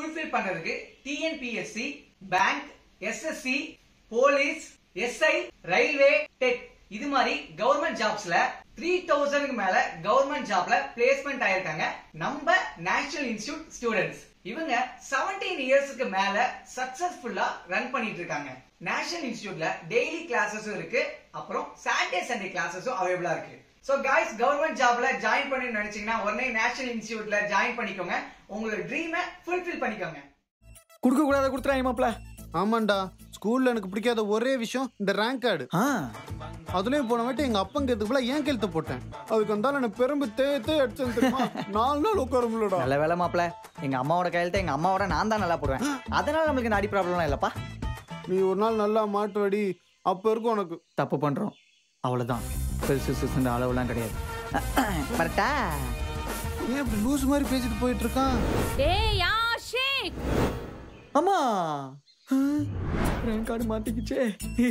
Fulfil பண்றதுக்கு TNPSC bank SSC police SI railway TET இது மாதிரி கவர்மெண்ட் ஜாப்ஸ்ல த்ரீ தௌசண்ட்க்கு மேல கவர்மெண்ட் ஜாப்ல பிளேஸ்மெண்ட் ஆயிருக்காங்க நம்ம நேஷனல் இன்ஸ்டிடியூட் ஸ்டூடெண்ட்ஸ் இவங்க 17 இயர்ஸ்க்கு மேல சக்சஸ்ஃபுல்லா ரன் பண்ணிட்டு இருக்காங்க நேஷனல் இன்ஸ்டிடியூட்ல டெய்லி கிளாஸஸும் இருக்கு அப்புறம் சாட்டர்டே சண்டே கிளாஸஸும் அவைலபிளா இருக்கு சோ காய்ஸ் கவர்மெண்ட் ஜாப்ல ஜாயின் பண்ணி நினைச்சீங்கன்னா உடனே நேஷனல் இன்ஸ்டிடியூட்ல ஜாயின் பண்ணிக்கோங்க உங்களோட ட்ரீமை ஃபுல்ஃபில் பண்ணிக்கோங்க கொடுக்க கூடாத கொடுத்துறாங்க மாப்ள ஆமாண்டா ஸ்கூல்ல எனக்கு பிடிக்காத ஒரே விஷயம் இந்த ரேங்க் கார்டு ஆ அதுலயும் போன வாட்டி எங்க அப்பன் கேத்துக்குள்ள ஏன் கெழுத்து போட்டேன் அதுக்கு வந்தாலும் எனக்கு பெரும்பு தேத்தே அடிச்சேன் தெரியுமா நாலு நாள் உட்கார முடியலடா நல்ல வேலை மாப்ள எங்க அம்மாவோட கையெழுத்த எங்க அம்மாவோட நான் தான் நல்லா போடுவேன் அதனால நம்மளுக்கு இந்த அடி ப்ராப்ளம்லாம் இல்லப்பா நீ ஒரு நாள் நல்லா மாட்டு வடி அப்ப இருக்கும் உனக்கு தப்பு பண்றோம் அவ்வளவுதான் பெருசு சிசுன்ற அளவுலாம் கிடையாது கரெக்டா ஏன் இப்படி லூஸ் மாதிரி பேசிட்டு போயிட்டு இருக்கான் ஏய் ஆஷிக் அம்மா ரேங்க் கார்டு மாட்டிக்கிச்சே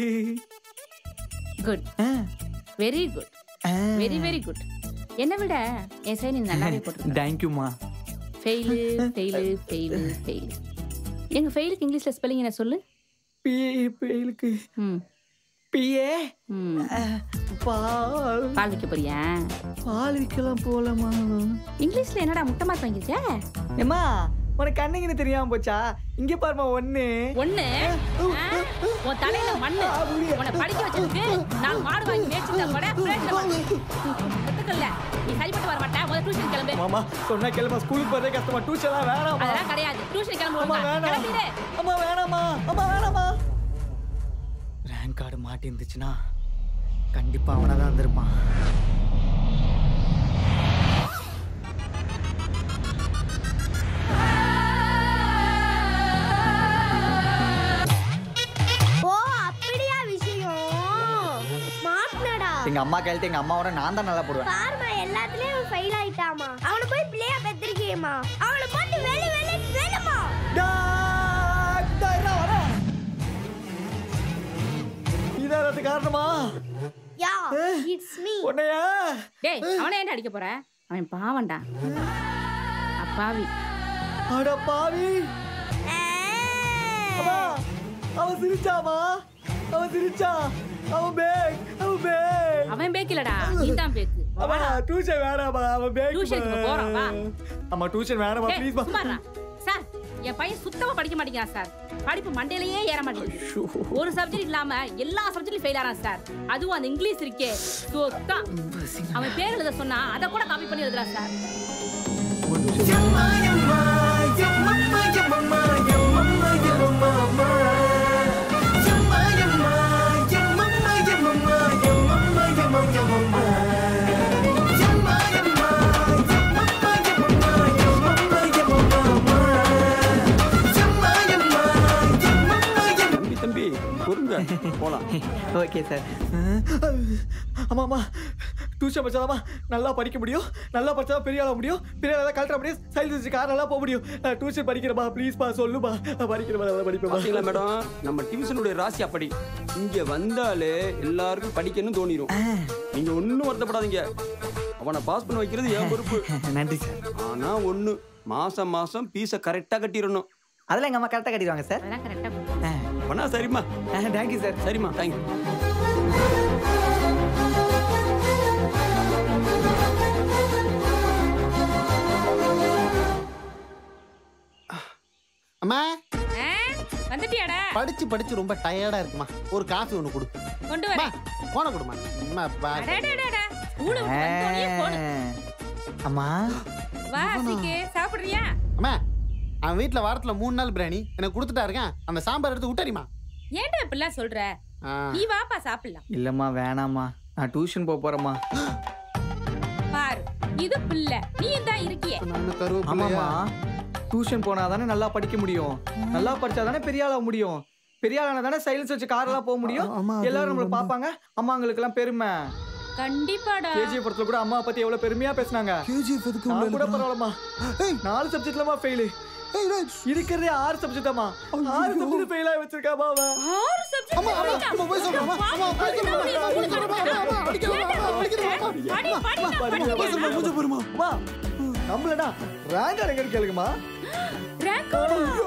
good very good very very good என்ன விட என் சைடு நீ நல்லாவே போட்டு தேங்க்யூமா ஃபெயிலு ஃபெயிலு ஃபெயிலு ஃபெயில் எங்க ஃபெயிலுக்கு இங்கிலீஷ்ல ஸ்பெல்லிங் என்ன சொல்லு பிஏ பிஏலுக்கு ம் பிஏ ம் பால் பால் வைக்க போறியா பால் விற்கலாம் போலமா இங்கிலீஷ்ல என்னடா முட்டை மார்க் வாங்கியிருக்க ஏம்மா உனக்கு கண்ணுங்கன்னு தெரியாம போச்சா இங்க பாருமா ஒண்ணு ஒண்ணு ஆ? உன் தலையில மண்ணு உன்னை படிக்க வச்சதுக்கு நான் மாடு வாங்கி மேய்ச்சிட்டா கூட பிளேட்ல வாங்கி கத்துக்கல நீ சரிப்பட்டு வர மாட்டா முதல்ல டியூஷன் கிளம்பு மாமா சொன்னா கிளம்ப ஸ்கூலுக்கு போறதே கஷ்டமா டியூஷன்லாம் வேணாமா அதெல்லாம் கிடையாது டியூஷன் கிளம்பு அம்மா ஒழுங்கா. வேணாம் கிளம்பிடு அம்மா வேணாமா அம்மா வேணாமா ரேங்க் கார்டு மாட்டி இருந்துச்சுன்னா கண்டிப்பா அவனா தான் இருந்திருப்பான் ஓ அப்படியா விஷயம் மாட்டினடா எங்க அம்மா கையெழுத்து எங்க அம்மாவோட நான் தான் நல்லா போடுவேன் பாருமா எல்லாத்துலயும் அவன் ஃபெயில் ஆயிட்டாமா அவனை போய் பிள்ளையா பெத்திருக்கியேமா அவனை போட்டு வெளி வெளி வேணுமா இதான் அதுக்கு காரணமா யா இட்ஸ் மீ உன்னையா டேய் அவனை ஏன்டா அடிக்க போற அவன் பாவம்டா அப்பாவி அட பாவி அம்மா அவன் சிரிச்சாமா அவன் சிரிச்சா அவன் பேக் அவன் பேக் அவன் பேக்கிலடா நீ தான் பேக்கு அம்மா டியூஷன் வேணாமா அவன் பேக் டியூஷனுக்கு இப்ப போறான், வா. அம்மா டியூஷன் வேணாமா டேய், ப்ளீஸ் சும்மாடா சார் என் பையன் சுத்தமா படிக்க மாட்டேங்கிறான் சார் படிப்பு மண்டையிலேயே ஏற மாட்டேங்குது ஒரு சப்ஜெக்ட் இல்லாம எல்லா சப்ஜெக்ட்லயும் ஃபெயில் ஆறான் சார் அதுவும் அந்த இங்கிலீஷ் இருக்கே சுத்தம் அவன் பேர் எழுத சொன்னா அதை கூட காப்பி பண்ணி எழுதுறான் சார் தம்பி தம்பி பொறுங்க போலாம் ஓகே சார் ஆமா ஆமா டியூஷன் படிச்சாதாமா நல்லா படிக்க முடியும் நல்லா படிச்சா பெரிய ஆள முடியும் பெரிய ஆளா கலெக்டர் முடியும் சைல்டு கார் நல்லா போக முடியும் நான் டியூஷன் படிக்கிறேன்பா ப்ளீஸ்ப்பா சொல்லுப்பா நான் படிக்கிறேன் நல்லா படிப்பேன் பாத்தீங்களா மேடம் நம்ம டியூஷனுடைய ராசி அப்படி இங்க வந்தாலே எல்லாருக்கும் படிக்கணும்னு தோணிரும் நீங்க ஒண்ணும் வருத்தப்படாதீங்க அவனை பாஸ் பண்ண வைக்கிறது என் பொறுப்பு நன்றி சார் ஆனா ஒண்ணு மாசம் மாசம் பீஸை கரெக்டா கட்டிடணும் அதெல்லாம் எங்க அம்மா கரெக்டாக கட்டிடுவாங்க சார் அதெல்லாம் கரெக்டா பண்ணா சரிம்மா தேங்க்யூ சார் சரிம்மா தேங்க்யூ அம்மா வந்துட்டியாடா படிச்சு படிச்சு ரொம்ப டயர்டா இருக்குமா ஒரு காஃபி ஒண்ணு கொடு கொண்டு அம்மா, வரேன் போன கொடுமா அம்மா, பா- அடடடடா ஸ்கூல் விட்டு வந்தோடனே போடு அம்மா வா சீக்கு சாப்பிடுறியா அம்மா அவன் வீட்ல வாரத்துல மூணு நாள் பிரியாணி எனக்கு கொடுத்துட்டா இருக்கேன் அந்த சாம்பார் எடுத்து விட்டறிமா ஏன்டா இப்படிலாம் சொல்ற நீ வாப்பா சாப்பிடலாம் இல்லம்மா வேணாம்மா நான் டியூஷன் போக போறேம்மா பாரு இது பிள்ளை நீ தான் இருக்கியே ஆமாம்மா டியூஷன் போனா தானே நல்லா படிக்க முடியும் நல்லா படிச்சா தானே பெரிய ஆளா முடியும் பெரிய ஆளான தானே சைலன்ஸ் வச்சு காரெல்லாம் போக முடியும் எல்லாரும் நம்மள பாப்பாங்க அம்மாங்களுக்கு எல்லாம் பெருமை கண்டிப்பாடா கேஜிஎஃப் படத்துல கூட அம்மா பத்தி எவ்வளவு பெருமையா பேசுனாங்க கேஜிஎஃப் எதுக்கு நான் கூட பரவாயில்லம்மா நாலு சப்ஜெக்ட்லமா ஃபெயிலு இருக்கிறதே ஆறு சப்ஜெக்டாமா ஆறு சப்ஜெக்ட் ஃபெயில் ஆகி வச்சிருக்காமா அவன் ஆறு சப்ஜெக்ட் அம்மா, அம்மா, அம்மா, போய் சொல்றேன், அம்மா, அம்மா, படிக்கணும், அம்மா, படிக்கணும், அம்மா, அம்மா, படிக்கணும், அம்மா, படிக்கணும், அம்மா. அம்மா, நம்மளடா ரேங்க் அடங்கன்னு கேளுங்கம்மா ரேங்க்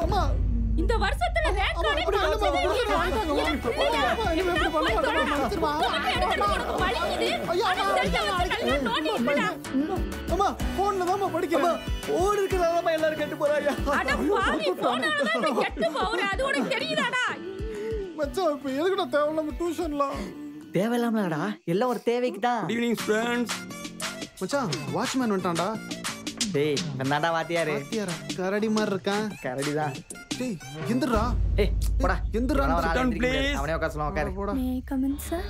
இனிமே இப்படி பண்ண மாட்டேன் மன்னிச்சிருமா. ஐயா, அம்மா. அம்மா போன்ல தான் படிக்கிறேன் ஓடு இருக்கிறதாம எல்லாரும் கெட்டு போறாயா மச்சான் இப்ப எதுக்குடா தேவையில்லாம டியூஷன்லாம் தேவையில்லாமலடா எல்லாம் ஒரு தேவைக்கு தான் குட் ஈவினிங் ஸ்டூடெண்ட்ஸ் மச்சான் வாட்ச்மேன் வந்துட்டான்டா டேய் வந்தாடா வாத்தியாரு பாத்தியாரா கரடி மாதிரி இருக்கான் கரடி தான் டேய் எந்திரா ஏய் போடா எந்திரா அவனை ஒரு ஆள் Sit down, எந்திரிக்க முடியாது. please. அவனே உட்கார சொல்லுவான் உட்காரு போடா மே கமன் சார்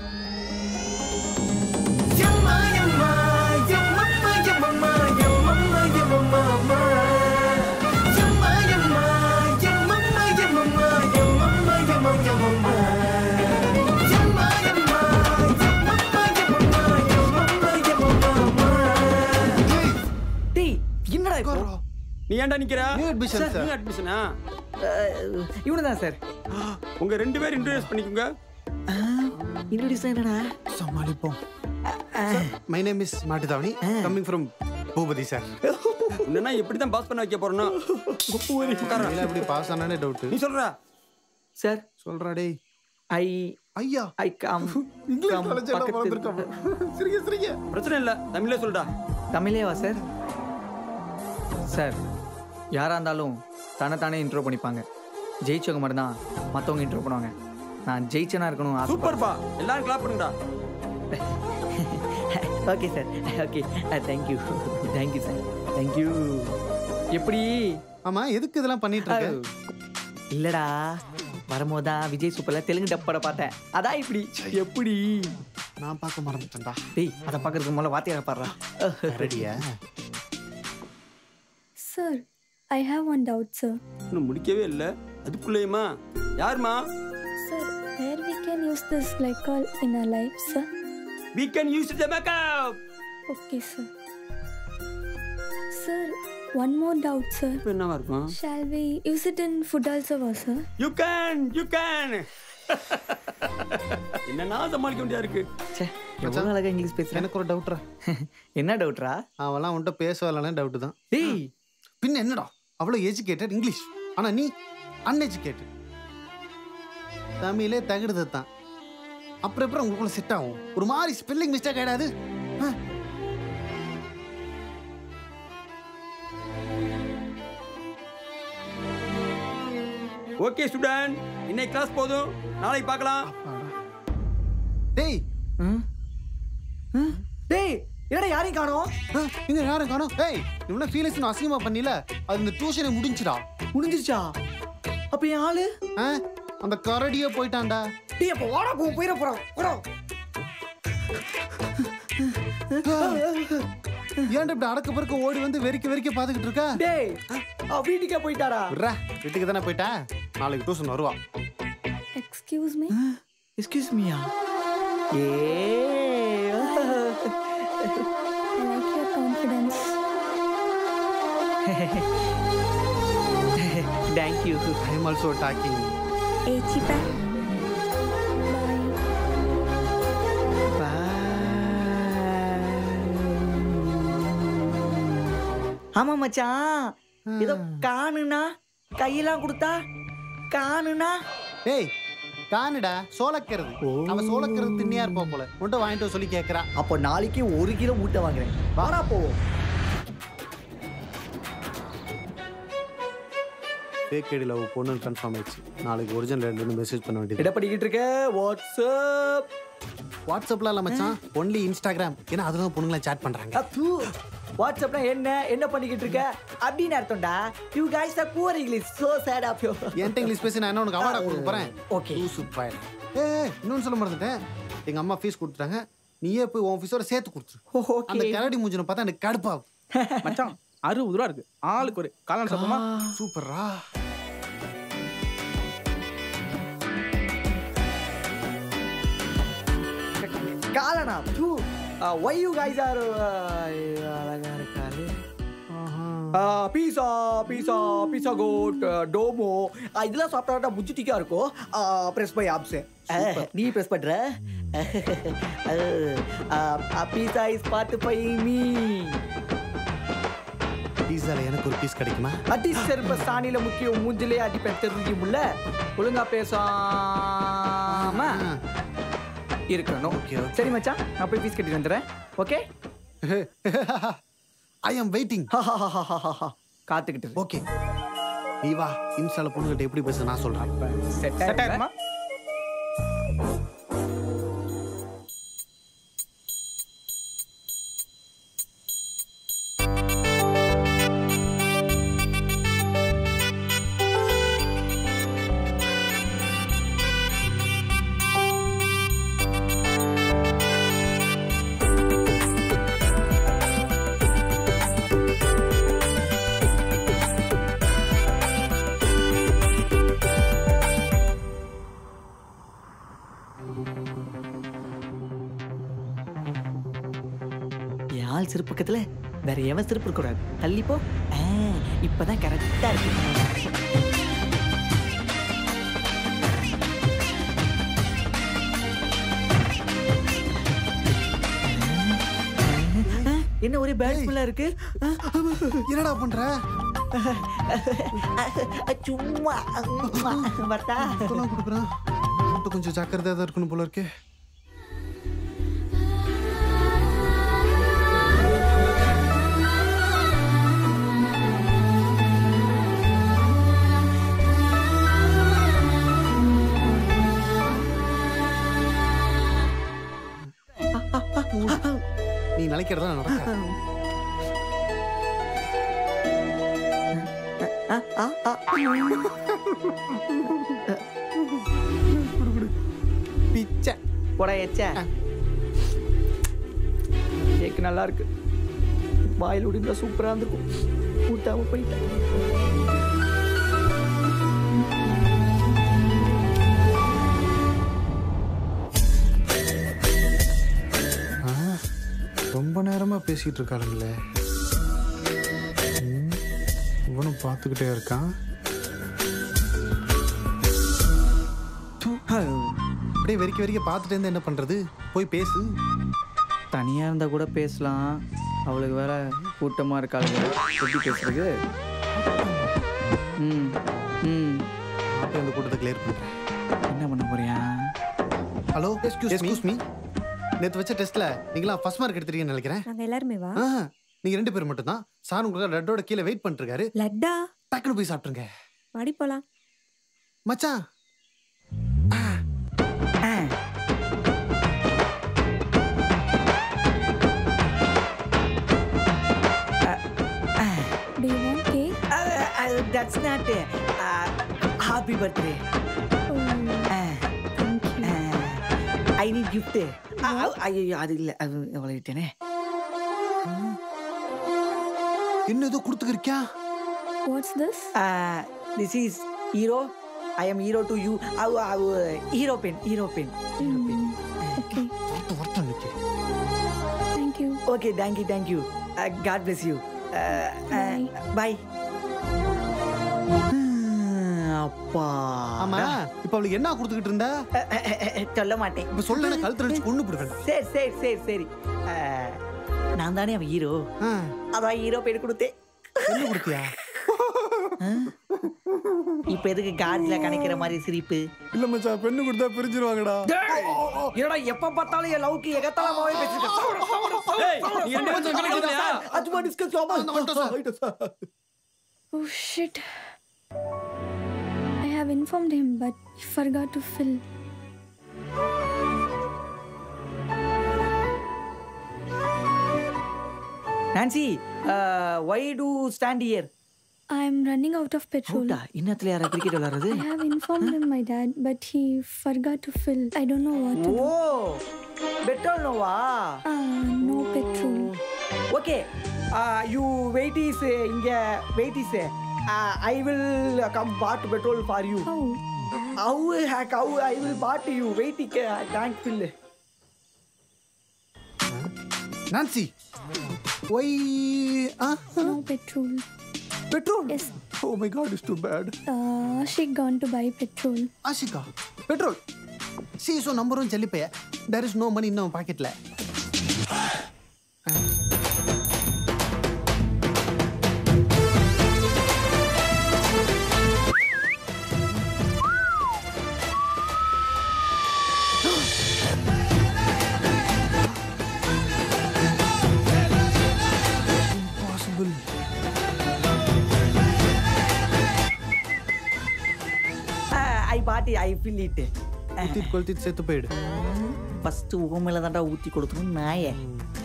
டேய் என்னடா இப்போ உட்கார்றா. நீ ஏன்டா நிக்கிற New admission, sir. நியூ அட்மிஷனா இவனு தான் சார் உங்க ரெண்டு பேரும் இன்ட்ரோடியூஸ் பண்ணிக்கோங்க இன்ட்ரோடியூஸ் என்னடா சமாளிப்போம் my name is Mattuthavani coming from Boopathi sir என்னன்னா எப்படி தான் பாஸ் பண்ண வைக்க போறேன்னா உட்கார்றா. எப்படி பாஸ் ஆனானே டவுட் நீ சொல்றா சார் சொல்றா டேய் ஐ ஐயா I come English come college எல்லாம் பக்கத்து- மறந்துருக்காம சிரிங்க சிரிங்க பிரச்சனை இல்ல தமிழ்ல சொல்லுடா தமிழேவா சார் சார் யாராக இருந்தாலும் தன்னைத்தானே இன்ட்ரோ பண்ணிப்பாங்க ஜெயிச்சவங்க மட்டும்தான் மற்றவங்க இன்ட்ரோ பண்ணுவாங்க நான் ஜெயிச்சனா இருக்கணும் ஆசைப்படுறேன். சூப்பர்ப்பா எல்லாரும் கிளாப் பண்ணுங்கடா okay sir okay thank you thank you sir thank you எப்படி ஆமா எதுக்கு இதெல்லாம் பண்ணிட்டு இருக்க இல்லடா வரும்போது தான் விஜய் சூப்பர்ல தெலுங்கு டப்பட பார்த்தேன் அதான் இப்படி எப்படி நான் பார்க்க மறந்துட்டேன்டா டேய் அதை பார்க்கறதுக்கு முதல்ல வாத்தியாக பாடுறா ரெடியா sir I have one doubt sir இன்னும் முடிக்கவே இல்ல அதுக்குள்ளேயுமா யாருமா sir where we can use this glycol in our life sir we can use the makeup okay sir sir one more doubt sir இப்போ என்னவா இருக்கும் shall we use it in food ஆல்சோவா sir you can you can என்னன்னா சமாளிக்க வேண்டியதா இருக்கு ச்சே எவ்வளோ அழகா இங்கிலீஷ் பேசுறேன் எனக்கு ஒரு டவுட்ரா என்ன டவுட்ரா அவன்லாம் உன்கிட்ட பேசவில்லைன்னு டவுட் தான் டேய் பின்ன என்னடா அவ்வளோ எஜுகேட்டட் இங்கிலீஷ் ஆனா நீ அன்எஜுகேட்டட் தமிழே தகுடுது தான் அப்புறம் அப்புறம் உங்களுக்குள்ள செட் ஆகும் ஒரு மாதிரி ஸ்பெல்லிங் மிஸ்டேக் ஆயிடாது ஆ? ஓகே ஸ்டூடெண்ட் இன்னைக்கு கிளாஸ் போதும் நாளைக்கு பார்க்கலாம் டேய் ம்? ம்? டேய் என்னடா யாரையும் காணோம் ஆ, இங்க யாரும் காணோம் டேய் இவன ஃபீலிங்ஸ் அசிங்கமா பண்ணில அது இந்த டியூஷனே முடிஞ்சுடா முடிஞ்சிருச்சா அப்ப என் ஆளு ஆ? அந்த கரடியே போயிட்டான்டா டேய் அப்ப வாடா போ போயிட போறோம் போறோம் ஏன்டா இப்படி அடக்க பறக்க ஓடி வந்து வெறிக்க வெறிக்க பாத்துக்கிட்டு இருக்கா டேய் அவ வீட்டுக்கே போயிட்டாரா விட்றா வீட்டுக்கு தானே போயிட்டா நாளைக்கு டியூஷன் வருவா எக்ஸ்கியூஸ் மீ எக்ஸ்கியூஸ் மீயா ஏ I like your confidence thank you I am also talking a சீப்பா பாய் ஆமா மச்சான் ஏதோ காணுனா கையெல்லாம் கொடுத்தா காணுனா டேய் காணுடா சோளக்கிறது அவ சோளக்கிறது திண்ணியா இருப்பா போல உன்ட்ட வாங்கிட்டு வர சொல்லி கேக்குறா அப்போ நாளைக்கு ஒரு கிலோ மூட்டை வாங்குறேன் வாடா போவோம் ஃபேக் ஐடியில் அவ பொண்ணு கன்ஃபார்ம் ஆயிடுச்சு நாளைக்கு ஒரிஜினல் இருந்து மெசேஜ் பண்ண வேண்டியது என்ன பண்ணிக்கிட்டு இருக்க வாட்ஸ்அப் வாட்ஸ்அப்ல இல்ல மச்சான் ஒன்லி இன்ஸ்டாகிராம் ஏன்னா அதுதான் பொண்ணுங்களை சேட் பண்றாங்க அப்பு வாட்ஸ்அப்னா என்ன என்ன பண்ணிக்கிட்டு இருக்க அப்படின்னு அர்த்தம்டா you guys are poor English so sad of you என்கிட்ட இங்கிலீஷ் பேசி நான் என்ன உனக்கு அவார்டா கொடுக்க போறேன் Okay. சூப்பர் ஏ இன்னொன்னு சொல்ல மறந்துட்டேன் எங்க அம்மா ஃபீஸ் கொடுத்துட்டாங்க நீயே போய் உன் ஃபீஸோட சேர்த்து கொடுத்துரு அந்த கரடி மூஞ்சின பார்த்தா எனக்கு கடுப்பாகும் மச்சான் அறுபது ரூபா இருக்கு ஆளுக்கு ஒரு காளான் சாப்பிடுமா சூப்பரா காலனா டூ வை யூ கைஸ் ஆர் அழகா இருக்காரு பீஸா பீஸா பீஸா கோட் டோமோ இதெல்லாம் சாப்பிட்டா புஜிட்டிக்கா இருக்கும் ப்ரெஸ் பை ஆப்ஸ் நீ ப்ரெஸ் பண்ற பீஸா இஸ் பார்த்து பை மீ பீஸால எனக்கு ஒரு பீஸ் கிடைக்குமா அடி செருப்ப சாணியில முக்கியம் மூஞ்சிலே அடிப்பேன் தெரிஞ்சுமுல்ல ஒழுங்கா பேசாம இருக்கணும் Okay, okay. சரி மச்சான் நான் போய் ஃபீஸ் கட்டிட்டு வந்துடுறேன் ஓகே ஐ அம் வெயிட்டிங் காத்துக்கிட்டு இரு. ஓகே நீ வா இன்ஸ்டால பொண்ணுகிட்ட எப்படி பேச நான் சொல்றேன் செட் செட் ஆயிருமா ஆயிருமா என் ஆள் சிறு பக்கத்துல வேற எவன் சிறப்பு இருக்க கூடாது தள்ளி போ ஆ, இப்பதான் கரெக்டா இருக்கு ஆ, என்ன ஒரே பேட் ஸ்மெல்லா இருக்கு ஆ, என்னடா பண்ற சும்மா வரட்டா இப்பதான் கொடுக்குறேன் மட்டும் கொஞ்சம் ஜாக்கிரதையா தான் இருக்கணும் போல இருக்கே நீ நினைக்கிறதா நடக்க பிச்சை போட எச்ச கேக் நல்லா இருக்கு வாயில் உடிந்தா சூப்பரா இருந்திருக்கும் ஊட்டாம போயிட்டேன் ஆ, ரொம்ப நேரமா பேசிட்டு இருக்காளுங்களே ம், இவனும் பார்த்துக்கிட்டே இருக்கான் தூ. அப்படியே வெறிக்க வெறிக்க பார்த்துட்டே இருந்தா என்ன பண்றது போய் பேசு தனியா இருந்தா கூட பேசலாம் அவளுக்கு வேற கூட்டமா இருக்காளுங்க எப்படி பேசுறது ம் ம் அப்படியே அந்த கூட்டத்தை கிளியர் பண்றேன் என்ன பண்ண போறியா ஹலோ எக்ஸ்கியூஸ் மீ நேத்து வச்ச டெஸ்ட்ல நீங்களா ஃபர்ஸ்ட் மார்க் எடுத்துட்டீங்கன்னு நினைக்கிறேன் நாங்க எல்லாருமே வா ஆஹா, நீங்க ரெண்டு பேர் மட்டும் தான் சார் உங்களுக்கு ரெட்டோட கீழே வெயிட் பண்ணிட்டு இருக்காரு லட்டா டக்குனு போய் சாப்பிட்டுருங்க வாடி போலாம் மச்சான் Do you want cake? That's not happy birthday Oh, thank you. I need gift ஐயோ அது இல்லை அது அவ்வளோ விட்டேனே என்ன ஏதோ கொடுத்துக்கிறியா What's this? This is hero I am hero to you அவ் அவ் hero pen hero pen hero pen Okay, வரட்டும் வரட்டும் இன்னைக்கு thank you. Okay thank you thank you God bless you Bye. Bye அப்பா ஆமா இப்ப அவளுக்கு என்ன கொடுத்துக்கிட்டு இருந்த சொல்ல மாட்டேன் இப்ப சொல்ல கழுத்து அடிச்சு கொண்டு போடுவேன் சரி சரி சரி சரி அஹ், நான் தானே அவன் ஹீரோ அதான் ஹீரோ பேர் கொடுத்தேன் என்ன கொடுத்தியா இப்ப எதுக்கு காட்ல கணக்கிற மாதிரி சிரிப்பு இல்ல மச்சான் பெண்ணு கொடுத்தா பிரிஞ்சிருவாங்கடா என்னடா எப்ப பார்த்தாலும் என் லவ்க்கு எகத்தலமாவே பேசிட்டு நீ ரெண்டு பேரும் கணக்கு இல்லையா? அதுமா discuss Oh shit. I have informed him, but he forgot to fill. Nancy why to stand here I am running out of petrol. அவுட்டா இன்னத்துல யாரா கிரிக்கெட் விளையாடுறது I have informed him, my dad, but he forgot to fill. I don't know what to oh do. Petrol நோவா Ah, no petrol. Okay you wait is இங்க wait is I will come put petrol for you How? How hack how I will put you wait tank fill Nancy why ah No petrol. Petrol Yes. Oh my God is too bad Uh, she gone to buy petrol. Ashika petrol சி ஸோ நம்பரும் செல்லிப்பைய there is no money இன்னும் பாக்கெட்ல ஐ பாட்டி I feel it ஊத்திட்டு கொளுத்திட்டு செத்து போயிடு ஃபர்ஸ்ட் உன் மேல தான்டா ஊத்தி கொடுக்கணும் நாயே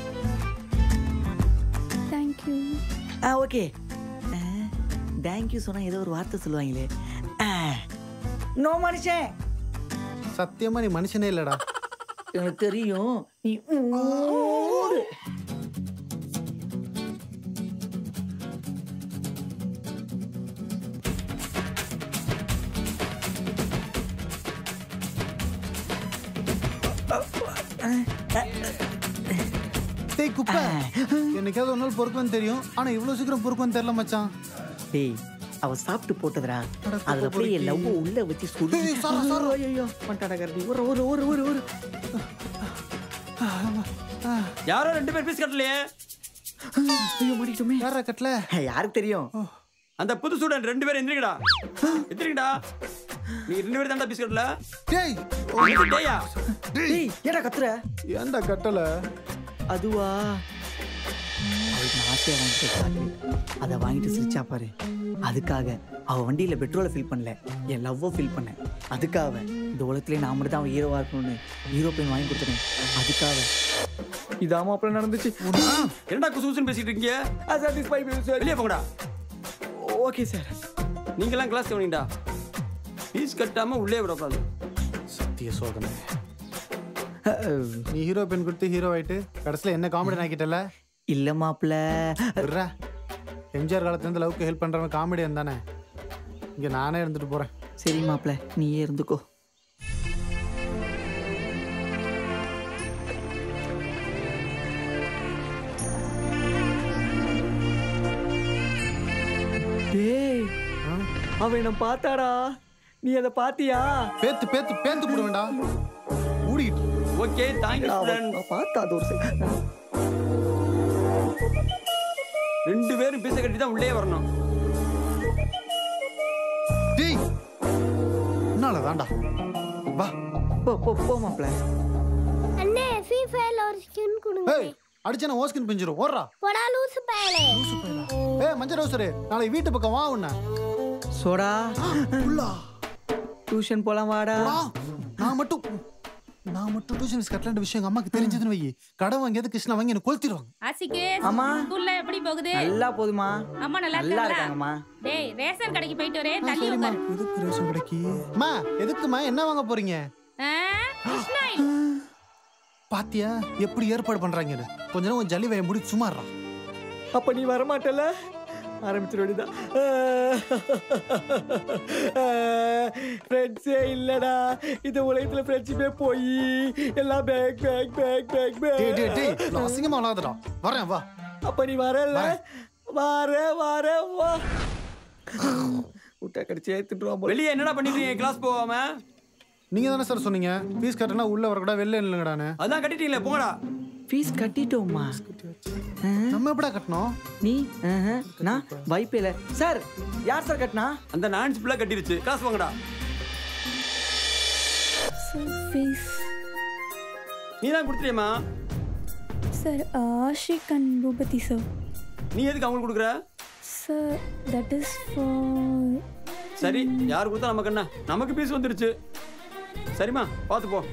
தேங்க்யூ ஆ ஓகே தேங்க்யூ சொன்னா ஏதோ ஒரு வார்த்தை சொல்லுவாங்களே நோ மனுஷன் சத்தியமா நீ மனுஷனே இல்லடா எனக்கு தெரியும் நீ ஊரு. டேய் குப்பை என்னைக்காவது ஒரு நாள் பொறுக்குன்னு தெரியும் ஆனா இவ்வளவு சீக்கிரம் பொறுக்குன்னு தெரியல மச்சான் டேய் அவ சாப்பிட்டு போட்டதுடா அட, அதுல குப்பை அப்படியே பொறுக்கி. லவ் உள்ள வச்சு சுடி ஏய், சாரா, சாரா. ஐயோ பண்ணிட்டாடா கரடி ஒரு ஒரு ஒரு ஒரு ஒரு யாரோ ரெண்டு பேர் பீஸ் கட்டலையே ஐயோ மாட்டிக்கிட்டோமே யாரா கட்டல யாருக்கு தெரியும் அந்த புது ஸ்டூடெண்ட் ரெண்டு பேரும் எந்திரிக்கடா எந்திரிக்கடா நீ ரெண்டு பேரும் தான்டா பீஸ் கட்டல டேய் டேயா டேய் ஏடா கத்துற ஏன்டா கட்டல அதுவா அவளுக்கு நான் ஆசையா வாங்கிட்டு சாக்லேட் அதை வாங்கிட்டு சிரிச்சா பாரு அதுக்காக அவ வண்டியில பெட்ரோலை ஃபில் பண்ணல என் லவ்வை ஃபில் பண்ணேன் அதுக்காக இந்த உலகத்திலே நான் மட்டும் தான் அவன் ஹீரோவா இருக்கணும்னு ஹீரோ பெயின் வாங்கி கொடுத்துட்டேன் அதுக்காக இதாம அப்புறம் நடந்துச்சு என்னடா குசு குசுன்னு பேசிட்டு இருக்கீங்க சாட்டிஸ்ஃபை சார் வெளியே போங்கடா ஓகே சார் நீங்கெல்லாம் கிளாஸ் கவனிங்கடா பீஸ் கட்டாம உள்ளே விடக்கூடாது சத்திய சோதனை நீ ஹீரோ பெண் கொடுத்து ஹீரோ ஆயிட்டு கடைசியில என்ன காமெடி ஆக்கிட்டல இல்ல மாப்பிள்ள விட்றா எம்ஜிஆர் காலத்துல இருந்து லவ்க்கு ஹெல்ப் பண்றவன் காமெடியன் தானே இங்க நானே இருந்துட்டு போறேன் சரி மாப்பிள்ள நீயே இருந்துக்கோ டேய் அவன் என்ன பார்த்தாடா நீ அதை பாத்தியா பேத்து பேத்து பேத்து போடுவேன்டா மூடிக்கிட்டு ஓகே தேங்க்யூ ஸ்டூடெண்ட் பார்த்தா அது ஒரு second. ரெண்டு பேரும் பீஸை கட்டி தான் உள்ளே வரணும் டேய் என்னால தான்டா வா போ போ போ மாப்பிள்ள அண்ணே ஃப்ரீ ஃபயர்ல ஒரு ஸ்கின் கொடுங்க ஏய் அடிச்சா நான் ஓஸ்கின் பிஞ்சிரும் ஓடுறா போடா லூசு பயலே ஏய் மஞ்சள் ரோசரு நாளைக்கு வீட்டு பக்கம் வா உன்ன சோடா உள்ளா டியூஷன் போலாம் வாடா வா நான் மட்டும் நான் மட்டும் டியூஷன் ஃபீஸ் கட்டலான்ற விஷயம் எங்க அம்மாக்கு தெரிஞ்சதுன்னு வை கடன் வாங்கியது கிருஷ்ணா வாங்கி என்ன கொளுத்திடுவாங்க ஆசிக்கு அம்மா. ஸ்கூல்ல எப்படி போகுது நல்லா போதுமா அம்மா நல்லா நல்லா இருக்காங்களா இருக்காங்கம்மா டேய் ரேஷன் கடைக்கு போயிட்டு வரே தள்ளி சரிம்மா உட்காரு எதுக்கு ரேஷன் கடைக்கு அம்மா எதுக்குமா என்ன வாங்க போறீங்க ஆ, கிருஷ்ணா இல்ல. பாத்தியா எப்படி ஏற்பாடு பண்றாங்கன்னு கொஞ்ச நேரம் உன் ஜல்லி வய முடி சும்மாறா அப்ப நீ வரமாட்டல ஆரம்பிச்சிட வேண்டியதான் ஃப்ரெண்ட்ஸே இல்லடா இந்த உலகத்துல ஃப்ரெண்ட்ஷிப்பே போய் எல்லாம் பேக் பேக் பேக் பேக் டேய் டேய் பேக் டேய் நான் அசிங்கமா விளாதுடா வரேன் வா அப்ப நீ வரல வார வார வா விட்டா கடிச்சு ஏத்துட்டுருவான் போல. வெளியே என்னடா பண்ணிட்டு இருக்கீங்க கிளாஸ் போகாம நீங்க தானே சார் சொன்னீங்க ஃபீஸ் கட்டினா உள்ள வரக்கூடாது வெளில இல்லைங்கடான்னு அதான் கட்டிட்டீங்களே போங்கடா ஃபீஸ் கட்டிட்டோமா நம்ம எப்படா கட்டணும் நீ ஆஹா, நான் வைப்பேல சார் யார் சார் கட்டினா அந்த நான்ஸ் ஃபுல்லாக கட்டிருச்சு கிளாஸ் போங்கடா சார் ஃபீஸ் நீ தான் கொடுத்துறியம்மா sir Ashik and Boopathi sir நீ எதுக்கு அவங்களுக்கு கொடுக்குற சார் தட் இஸ் ஃபார் சரி யார் கொடுத்தா நமக்கு என்ன நமக்கு பீஸ் வந்துருச்சு சரிம்மா பார்த்து போ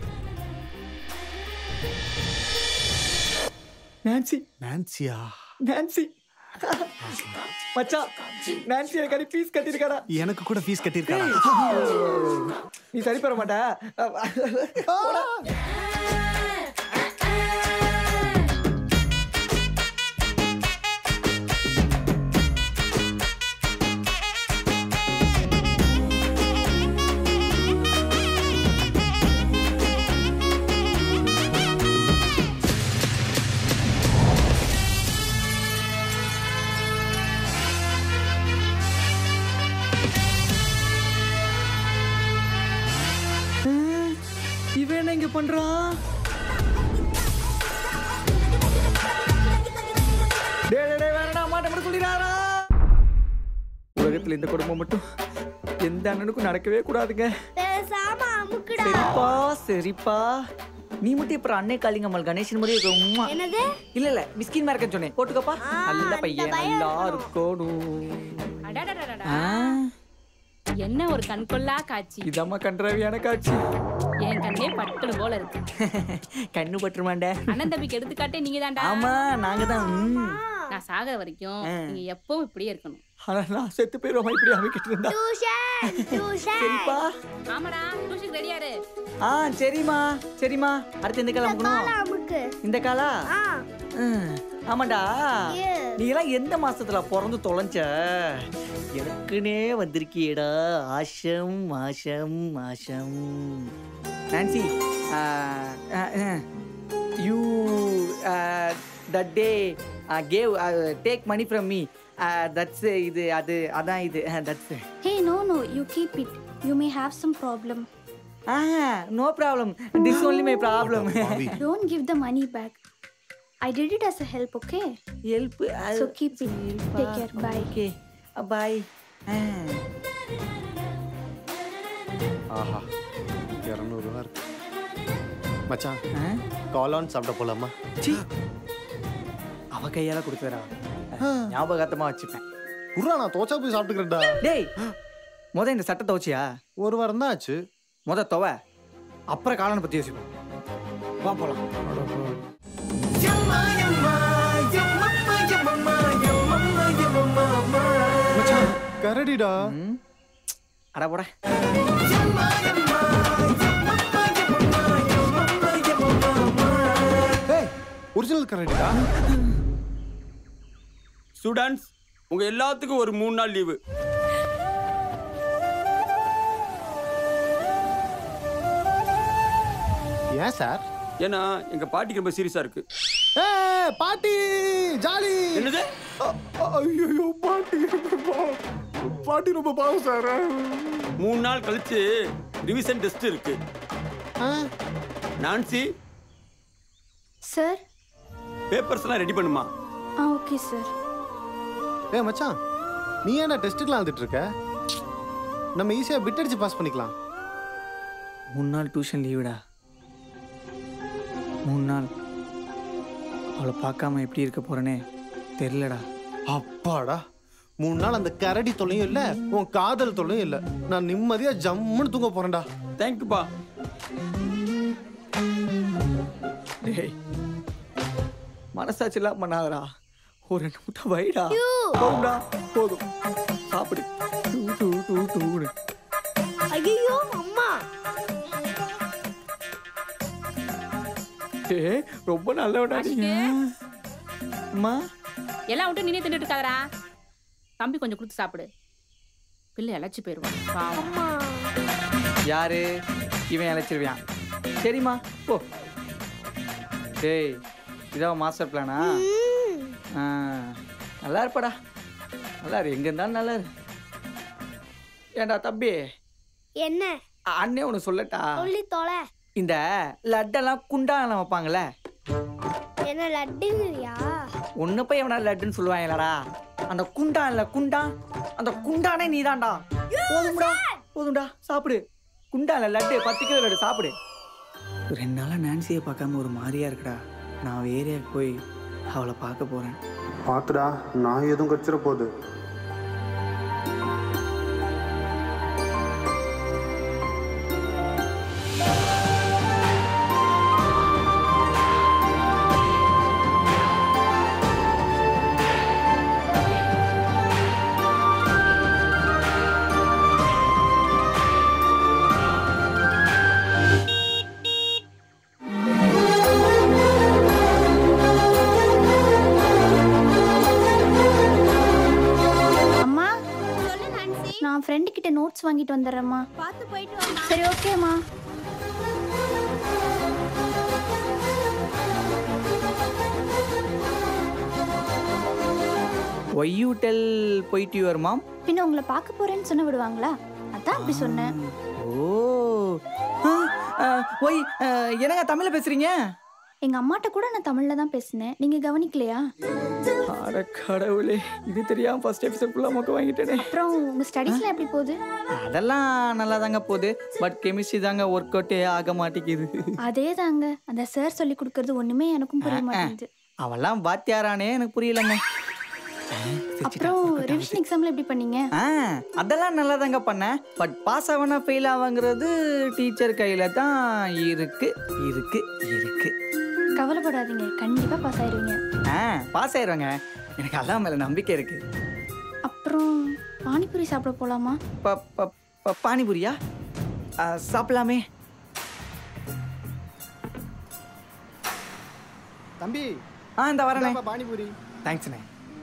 நான்சி நான்சியா நான்சி மச்சான் நான்சி எனக்கு ஃபீஸ் கட்டிருக்காடா எனக்கு கூட ஃபீஸ் கட்டியிருக்காடா நீ சரி பெற மாட்ட இவன் என்ன இங்க பண்றான் டேய் டேய், டேய் வேணடா மாட்ட மட்டும் சொல்லிடாரா உலகத்துல இந்த குடும்பம் மட்டும் எந்த அண்ணனுக்கும் நடக்கவே கூடாதுங்க பேசாம அமுக்குடா சரிப்பா சரிப்பா நீ மட்டும் இப்ப அன்னை காளிங்கம்மல் கணேசன் மாதிரி ரொம்ப என்னது இல்ல இல்ல மிஸ்கின் இருக்கேன்னு சொன்னேன் போட்டுக்கப்பா ஆ, நல்ல அந்த பையன் பயம் நல்லா இருக்கணும். இருக்கணும் அடடடடடா. ஆ, என்ன ஒரு கண்கொள்ளா காட்சி இதம்மா கன்றாவியான காட்சி என் கண்ணே பட்டுனு போல இருக்கு கண்ணு பட்டுருமாண்ட அண்ணன் தம்பிக்கு எடுத்துக்காட்டே நீங்க தான்டா ஆமா நாங்க தான் ம். நான் சாகிற வரைக்கும் நீங்க எப்பவும் இப்படியே இருக்கணும் ஆனா நான் செத்து போயிருவோமா இப்படி அமைக்கிட்டு இருந்தா டியூஷன் டியூஷன் சரிப்பா ஆமாடா டியூஷன் ரெடியாரு ஆ சரிம்மா சரிம்மா அடுத்து எந்த காலம் அமுக்கணும் அமுக்கு இந்த காலா ஆ ம், ஆமாண்டா Yes. நீ எல்லாம் எந்த மாசத்துல பிறந்து தொலைஞ்ச எனக்குனே வந்திருக்கியேடா awesome awesome awesome Nancy you that day gave take money from me that's இது அது அதான் இது that's Hey, no, no, you keep it. You may have some problem. Ah no problem this only my problem Don't give the money back. I did it as a help, okay? Help So keep it. Take care. Bye. Okay bye ஆஹா இரநூறுவா இருக்கு மச்சான் காளான் சாப்பிட போலாமா C அவ கையால கொடுத்துறா ஞாபகார்த்தமா வச்சுப்பேன் குர்ரா நான் தோச்சா போய் சாப்பிட்டுக்கிறேன்டா டேய் முத இந்த சட்டை துவச்சியா ஒரு வாரம் தான் ஆச்சு முத துவ அப்புறம் காலனை பத்தி யோசிப்போம் வா போலாம் மச்சான் கரடிடா அட போட ஏய் ஒரிஜினல் கரடிடா ஸ்டூடெண்ட்ஸ் உங்க எல்லாத்துக்கும் ஒரு மூணு நாள் லீவு ஏன் சார் ஏன்னா எங்க பாட்டிக்கு ரொம்ப சீரியஸா இருக்கு ஏய் பாட்டி ஜாலி என்னது ஐயோ பாட்டி பாட்டி ரொம்ப பாவம் சார் மூணு நாள் கழிச்சு ரிவிஷன் டெஸ்ட் இருக்கு நான்சி Sir? பேப்பர்ஸ் எல்லாம் ரெடி பண்ணுமா Ah, okay, sir. ஏய் மச்சான் நீ ஏன்டா டெஸ்ட்டுக்கெலாம் எழுதிட்டு இருக்க நம்ம ஈஸியாக பிட் அடிச்சு பாஸ் பண்ணிக்கலாம் மூணு நாள் டியூஷன் லீவுடா மூணு நாள் அவளை பார்க்காம எப்படி இருக்க போறேனே தெரிலடா அப்பாடா மூணு நாள் அந்த கரடி தொல்லையும் இல்லை உன் காதல் தொல்லையும் இல்லை நான் நிம்மதியாக ஜம்முன்னு தூங்க போறேன்டா தேங்க்யூப்பா டேய் மனசாட்சிலாம் பண்ணாதடா ஒரு ரெண்டு முட்டை வைடா போதும்டா போதும் சாப்பிடு டூ டூ டூ டூன்னு ஐயோ அம்மா ஏய் ரொம்ப நல்லவடா நீங்க அம்மா எல்லாம் விட்டு நின்று தின்னுட்டு இருக்காதடா தம்பி கொஞ்சம் கொடுத்து சாப்பிடு பிள்ளை இழைச்சி போயிடுவான் பாவம் யாரு இவன் அழைச்சிருவியான் சரிம்மா போ டேய் இதான் மாஸ்டர் பிளானா ஆ நல்லா இருப்படா நல்லா இரு எங்க இருந்தாலும் நல்லா இரு ஏண்டா தம்பி என்ன அ- அண்ணே ஒன்று சொல்லட்டா சொல்லி தொலை இந்த லட்டெல்லாம் குண்டான வைப்பாங்கல்ல என்ன லட்டுங்கிறியா ஒன்று போய் எவனா லட்டுன்னு சொல்லுவாங்களடா அந்த குண்டான்ல குண்டான் அந்த குண்டானே நீதான்டா போதும்டா போதும்டா சாப்பிடு குண்டான்ல லட்டு பத்து கிலோ லட்டு சாப்பிடு ரெண்டு நாளாக நான்சியை பார்க்காம ஒரு மாதிரியா இருக்குடா நான் ஏரியாவுக்கு போய் அவளை பார்க்க போறேன் பார்த்துடா நான் எதுவும் கச்சிட போகுது அம்மா நான் ஃப்ரெண்டு கிட்ட நோட்ஸ் வாங்கிட்டு வந்துடுறேம்மா பார்த்து போயிட்டு வா சரி ஓகேம்மா ஒய் யூ டெல் போயிட்டு யுவர் மாம் பின்ன உங்களை பார்க்க போறேன்னு சொன்ன விடுவாங்களா அதான் அப்படி சொன்னேன் ஓ ஒய் என்னங்க தமிழ்ல பேசுறீங்க எங்க அம்மாட்ட கூட நான் தமிழ்ல தான் பேசினேன் நீங்க கவனிக்கலையா அட கடவுளே இது தெரியாம ஃபர்ஸ்ட் எபிசோட் ஃபுல்லாக மொக்க வாங்கிட்டேனே அப்புறம் உங்க ஸ்டடீஸ்லாம் எப்படி போகுது அதெல்லாம் நல்லா தாங்க போகுது பட் கெமிஸ்ட்ரி தாங்க ஒர்க் அவுட்டே ஆக மாட்டேங்குது அதே தாங்க அந்த சார் சொல்லி கொடுக்கறது ஒண்ணுமே எனக்கும் புரிய மாட்டேங்குது அவெல்லாம் வாத்தியாரானே எனக்கு புரியலங்க ஆ, அப்புறம் ரிவிஷன் எக்ஸாம்ல எப்படி பண்ணீங்க ஆ அதெல்லாம் நல்லா தாங்க பண்ணேன் பட் பாஸ் ஆவனா ஃபெயில் ஆவாங்கிறது டீச்சர் கையில தான் இருக்கு இருக்கு இருக்கு கவலைப்படாதீங்க கண்டிப்பா பாஸ் ஆயிருவீங்க ஆ பாஸ் ஆயிடுவாங்க எனக்கு அதான் மேல நம்பிக்கை இருக்கு அப்புறம் பானிபூரி சாப்பிட போலாமா ப- ப- ப- பானிபூரியா ஆ, சாப்பிடலாமே தம்பி ஆ இந்த வரேனே இந்தாப்பா பானிபூரி தேங்க்ஸ்ண்ணே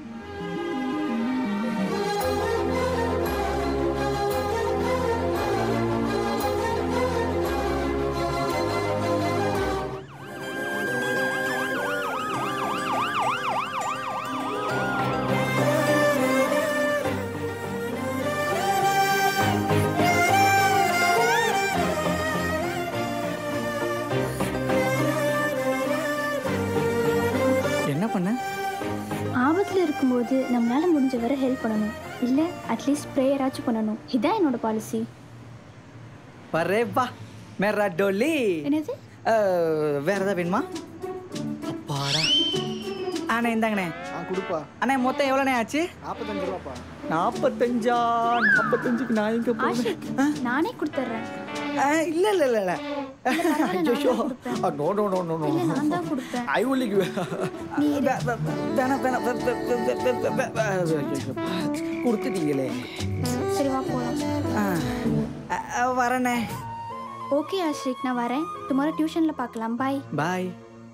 என்ன பண்ண ஆபத்துல இருக்கும்போது நம்மளால முடிஞ்ச வரை ஹெல்ப் பண்ணணும் இல்ல அட்லீஸ்ட் ப்ரேயராச்சும் பண்ணணும் இதான் என்னோட பாலிசி வரே வா மேரா டோலி என்னது ஆ, வேற ஏதாவது வேணுமா அப்பாடா அண்ணே இந்தாங்கண்ணே ஆ கொடுப்பா அண்ணே மொத்தம் எவ்வளோண்ணே ஆச்சு நாற்பத்தஞ்சு ரூபாப்பா நாற்பத்தஞ்சா நாற்பத்தஞ்சுக்கு நான் எங்க ஆஷிக் நானே கொடுத்துட்றேன் போவேன் இல்ல இல்ல இல்ல இல்ல பரவாயில்ல, ஐயோ நான் தான் கொடுப்பேன். No no no no no இல்ல நான் தான் கொடுப்பேன் ஐ will give நீ இரு. வேணாம் வேணாம் வே- வே- வே- வே- வே- வே- வே- ஐயோ, கொடுத்துட்டீங்களே சரி வா போலாம் ஆ, அ, அ, வரேண்ணே ஓகே ஆஷிக் நான் வரேன் டுமாரோ டியூஷன்ல பார்க்கலாம் பாய் பாய்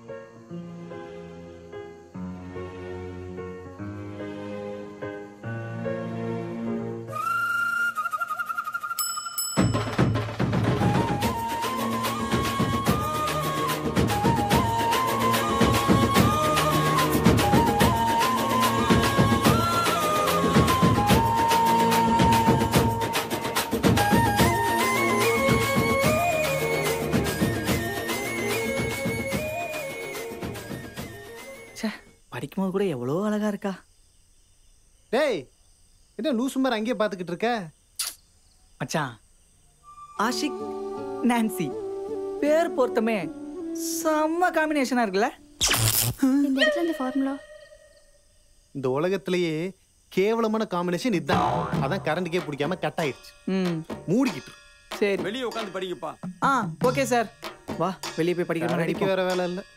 ச்சே படிக்கும்போது கூட எவ்வளோ அழகா இருக்கா டேய் என்ன லூசு மாதிரி அங்கேயே பார்த்துக்கிட்டு இருக்க மச்சான் ஆஷிக் நான்சி பேர் பொருத்தமே செம்ம காம்பினேஷனா இருக்குல்ல இந்த இடத்துல இந்த ஃபார்முலா இந்த உலகத்திலேயே கேவலமான காம்பினேஷன் இதுதான் அதான் கரண்ட்டுக்கே பிடிக்காம கட் ஆயிடுச்சு ம் மூடிக்கிட்டு இரு. சரி வெளியே உட்காந்து படிங்கப்பா ஆ ஓகே சார் வா வெளியே போய் படிக்கிற மாதிரி கரடிக்கு நடிப்போம். வேற வேலை இல்லை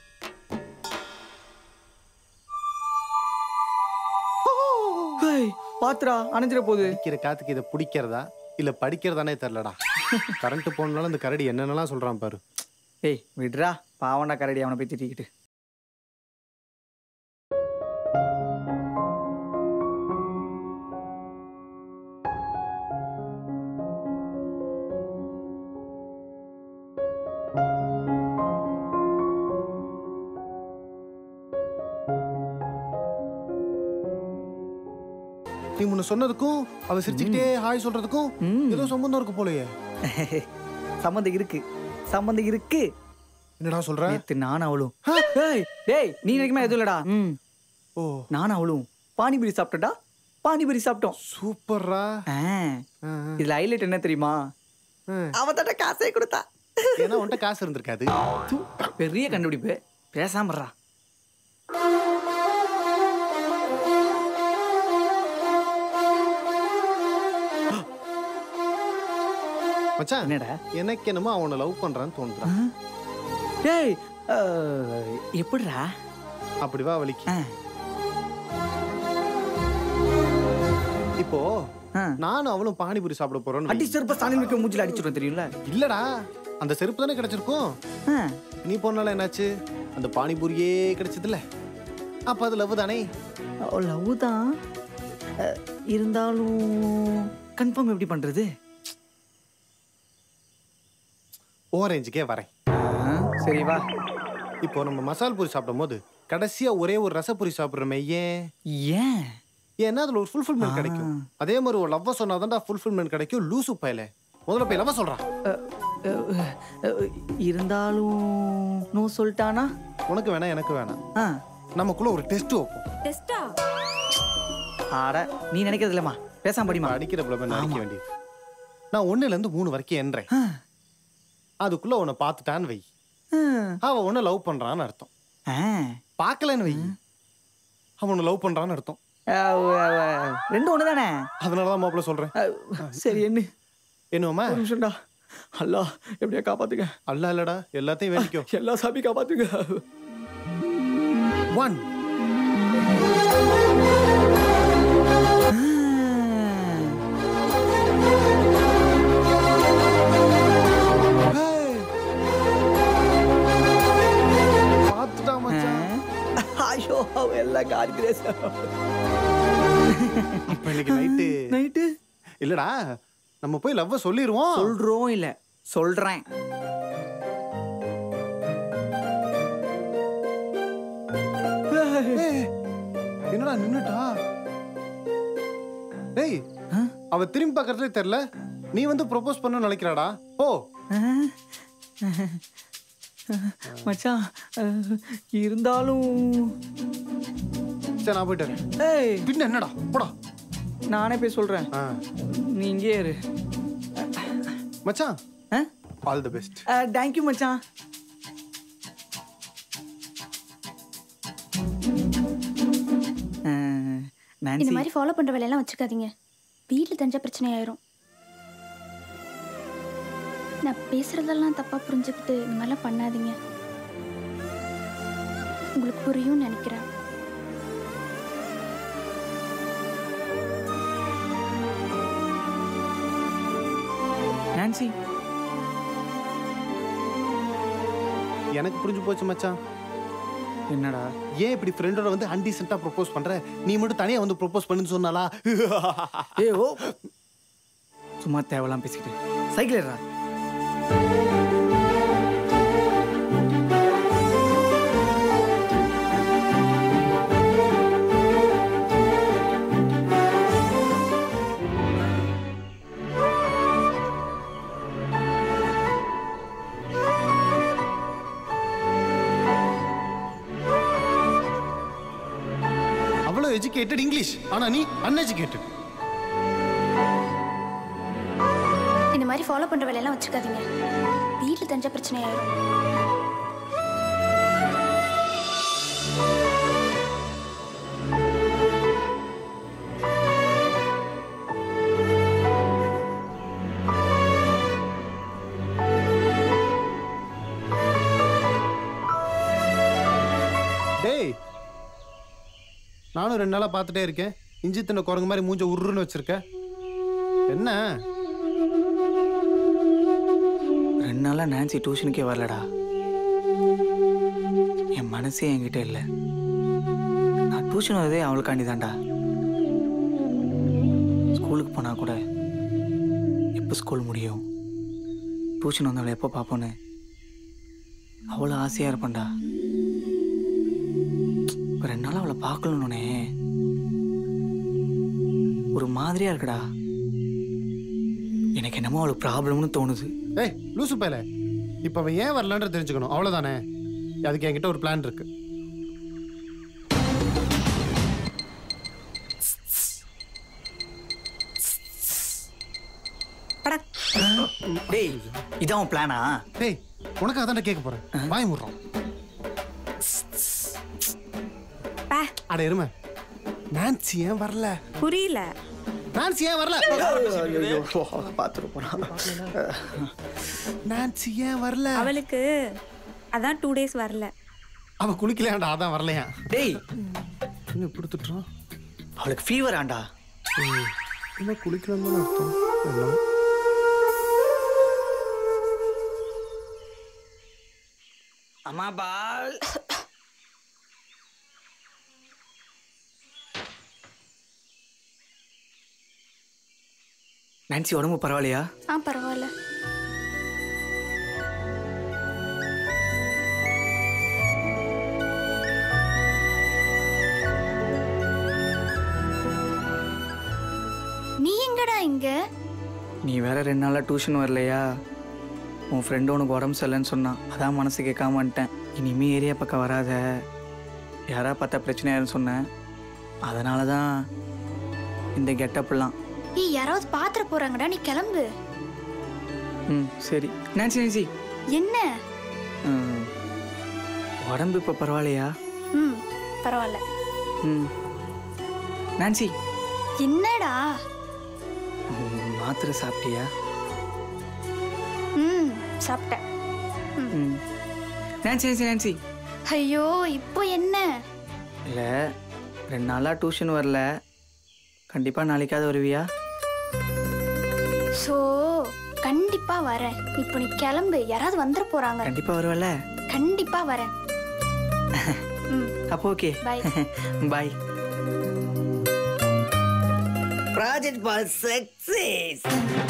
ஹேய், பாத்துடா அணைஞ்சிட போகுது அடிக்கிற காத்துக்கு இதை பிடிக்கிறதா இல்ல படிக்கிறதானே தெரிலடா கரண்ட் போனாலும் இந்த கரடி என்னென்னலாம் சொல்றான் பாரு ஏய் விடுறா பாவண்டா கரடி அவனை போய் திட்டிக்கிட்டு நீ முன்ன சொன்னதுக்கும் அவ சிரிச்சுக்கிட்டே ஹாய் சொல்றதுக்கும் ம். ஏதோ சம்பந்தம் இருக்கு போலயே சம்மந்தம் இருக்கு சம்மந்தம் இருக்கு என்னடா சொல்ற நேத்து நானும் அவளும் ஏய் டேய் நீ நினைக்குமா எதுவும் இல்லடா ம் ஓ நானும் அவளும் பானிபூரி சாப்பிட்டடா பானிபூரி சாப்பிட்டோம் சூப்பர்ரா ஆ, ஆ, ஆ. இதுல ஹைலைட் என்ன தெரியுமா ஆ. அவ தட்ட காசே கொடுத்தா ஏன்னா உன்கிட்ட காசு இருந்திருக்காது தூ, பெரிய கண்டுபிடிப்பு பேசாமறா மச்சான் என்னடா எனக்கு என்னமோ அவனை லவ் பண்றான்னு தோணுறான் டேய் அஹ், எப்படிடா அப்படி வா வலிக்கு ஆ, இப்போ ஆ. நானும் அவளும் பானிபூரி சாப்பிட போறோம்னு அடி வை. செருப்ப ஸ்டாலின் வைக்க மூஞ்சில அடிச்சிடும் தெரியும்ல இல்லடா அந்த செருப்பு தானே கிடைச்சிருக்கும் ஆ, நீ போனால என்னாச்சு அந்த பானிபூரியே கிடைச்சதுல அப்ப அது லவ் தானே அவ லவ் தான் அஹ், இருந்தாலும் கன்ஃபார்ம் எப்படி பண்றது ஓரேஞ்சுக்கே வரேன் ஆ, சரி வா இப்போ நம்ம மசால் பூரி சாப்பிடும் போது கடைசியா ஒரே ஒரு ரசப்பூரி சாப்பிடுறோமே ஏன் ஏன் ஏன்னா அதுல ஒரு ஃபுல்ஃபில்மெண்ட் கிடைக்கும் அதே மாதிரி ஒரு லவ்வ சொன்னாதான்டா ஃபுல்ஃபில்மெண்ட் கிடைக்கும் லூசு பயல முதல்ல போய் லவ் சொல்றான் அஹ், அஹ், அஹ், இருந்தாலும் நோ சொல்லிட்டானா உனக்கு வேணாம் எனக்கு வேணாம் ஆ நமக்குள்ள ஒரு டெஸ்ட் வைப்போம் டெஸ்டா ஆட நீ நினைக்கிறது இல்லம்மா பேசாம படிமா நம்ம அடிக்கிற பிளம்ப அடிக்க வேண்டியது நான் ஒண்ணுல இருந்து மூணு வரைக்கும் எண்றேன் ஆ, அதுக்குள்ள உன்னை பார்த்துட்டான்னு வை ஆ, அவ உன்னை லவ் பண்றான்னு அர்த்தம் ஆ, பார்க்கலன்னு வை அவனை லவ் பண்றான்னு அர்த்தம் ரெண்டும் ஒன்று தானே அதனாலதான் மாப்பிள்ள சொல்றேன் சரி என்ன என்னமா ஒரு நிமிஷம்டா அல்லா எப்படியா காப்பாத்துங்க அல்ல இல்லடா எல்லாத்தையும் வேண்டிக்கோ எல்லா சாமி காப்பாத்துங்க ஒன் பார்த்துட்டா மச்சான் ஐயோ எல்லாம் காட் கிரேஸ் அப்ப இன்னைக்கு நைட்டு நைட்டு இல்லடா நம்ம போய் லவ்வ சொல்லிடுவோம் சொல்றோம் இல்ல சொல்றேன் ஏய், என்னடா நின்னுட்டா டேய் அவ திரும்பி பார்க்கறதே தெரியல நீ வந்து ப்ரொபோஸ் பண்ண நினைக்கிறாடா ஓ மச்சான் அஹ், இருந்தாலும் சரி நான் போயிட்டு வரேன். ஏய் பின்ன என்னடா போடா நானே போய் சொல்றேன் ஆ. நீ இங்கே இரு மச்சான் ஆல் தி பெஸ்ட் தேங்க்யூ மச்சான் அஹ், இந்த நான்சி மாதிரி ஃபாலோ பண்ற வேலையெல்லாம் வச்சுக்காதீங்க வீட்டில் தெரிஞ்ச பிரச்சனை ஆயிரும் நான் பேசுறதெல்லாம் தப்பா புரிஞ்சுக்கிட்டு இந்த மாதிரிலாம் பண்ணாதீங்க உங்களுக்கு புரியும்னு நினைக்கிறேன் நான்சி எனக்கு புரிஞ்சு போச்சு மச்சான் என்னடா ஏன் இப்படி ஃப்ரெண்டோட வந்து அன்டீசென்ட்டா ப்ரொபோஸ் பண்ற நீ மட்டும் தனியா வந்து ப்ரொபோஸ் பண்ணுன்னு சொன்னாலா ஏ ஓ சும்மா தேவலாம் பேசிக்கிட்டு சைக்கிள் ஏறா அவ்வளவு எஜுகேட்டட் இங்கிலீஷ் ஆனா நீ அன்எஜுகேட்டட் இந்த மாதிரி ஃபாலோ பண்ற வேலையெல்லாம் வச்சுக்காதீங்க வீட்டில் தெரிஞ்ச பிரச்சனை ஆயிரும் டேய் நானும் ரெண்டு நாளா பார்த்துட்டே இருக்கேன் இஞ்சி தின்ன குரங்கு மாதிரி மூஞ்ச உருன்னு வச்சிருக்க என்ன ரெண்டு நாளா நான்சி டியூஷனுக்கே வரலடா என் மனசே என்கிட்ட இல்லை நான் டியூஷன் வரதே அவளுக்காண்டி தான்டா ஸ்கூலுக்கு போனா கூட எப்போ ஸ்கூல் முடியும் டியூஷன் வந்தவளை எப்போ பார்ப்போன்னு அவ்வளோ ஆசையாக இருப்பேன்டா இப்போ ரெண்டு நாள் அவளை பார்க்கலன்னே ஒரு மாதிரியா இருக்குடா எனக்கு என்னமோ அவளுக்கு ப்ராப்ளம்னு தோணுது ஏய் லூசு பயல இப்ப அவன் ஏன் வரலன்ற தெரிஞ்சுக்கணும் அவ்வளவுதானே அதுக்கு என்கிட்ட ஒரு பிளான் இருக்கு டேய் இதான் உன் பிளானா டேய் உனக்கு அதான்டா கேட்க போறேன் வாய் முடுறோம் அட எருமை நான்சி ஏன் வரல புரியல நான்சி ஏன் வரல பார்த்துட்டு போறான் நான்சி ஏன் வரல அவளுக்கு அதான் டூ டேஸ் வரல அவ குளிக்கலையாண்டா அதான் வரலையா டேய் என்ன கொடுத்துட்டோம் அவளுக்கு ஃபீவர் ஆண்டா என்ன குளிக்கலன்னு அர்த்தம் என்ன அம்மா பால் நான்சி உடம்பு பரவாயில்லையா ஆ பரவாயில்ல நீ எங்கடா இங்க நீ வேற ரெண்டு நாளாக டியூஷன் வரலையா உன் ஃப்ரெண்டு உனக்கு உடம்பு சரியில்லைன்னு சொன்னான் அதான் மனசு கேட்காம வந்துட்டேன் இனிமே ஏரியா பக்கம் வராத யாரா பார்த்தா பிரச்சனையாருன்னு சொன்னேன் அதனால தான் இந்த கெட்டப்லாம் ஏய் யாராவது பாத்திர போறாங்கடா நீ கிளம்பு ம் சரி நான்சி நான்சி என்ன ம், உடம்பு இப்போ பரவாயில்லையா ம் பரவாயில்ல ம் நான்சி என்னடா ம், மாத்திரை சாப்பிட்டியா ம் சாப்பிட்டேன் ம். நான்சி நான்சி நான்சி ஐயோ இப்போ என்ன இல்லை ரெண்டு நாளாக டியூஷன் வரல கண்டிப்பாக நாளைக்காவது வருவியா ஸோ கண்டிப்பா வரேன் இப்போ நீ கிளம்பு யாராவது வந்துட போறாங்க கண்டிப்பாக வருவல கண்டிப்பா வரேன் அப்போ ஓகே Bye. பாய் ப்ராஜெக்ட் பால் சக்சஸ்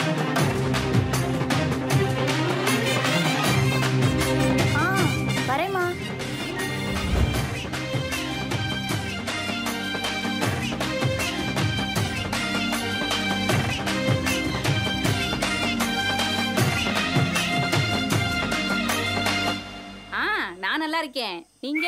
ஆ வரேம்மா ஆ நான் நல்லா இருக்கேன் நீங்க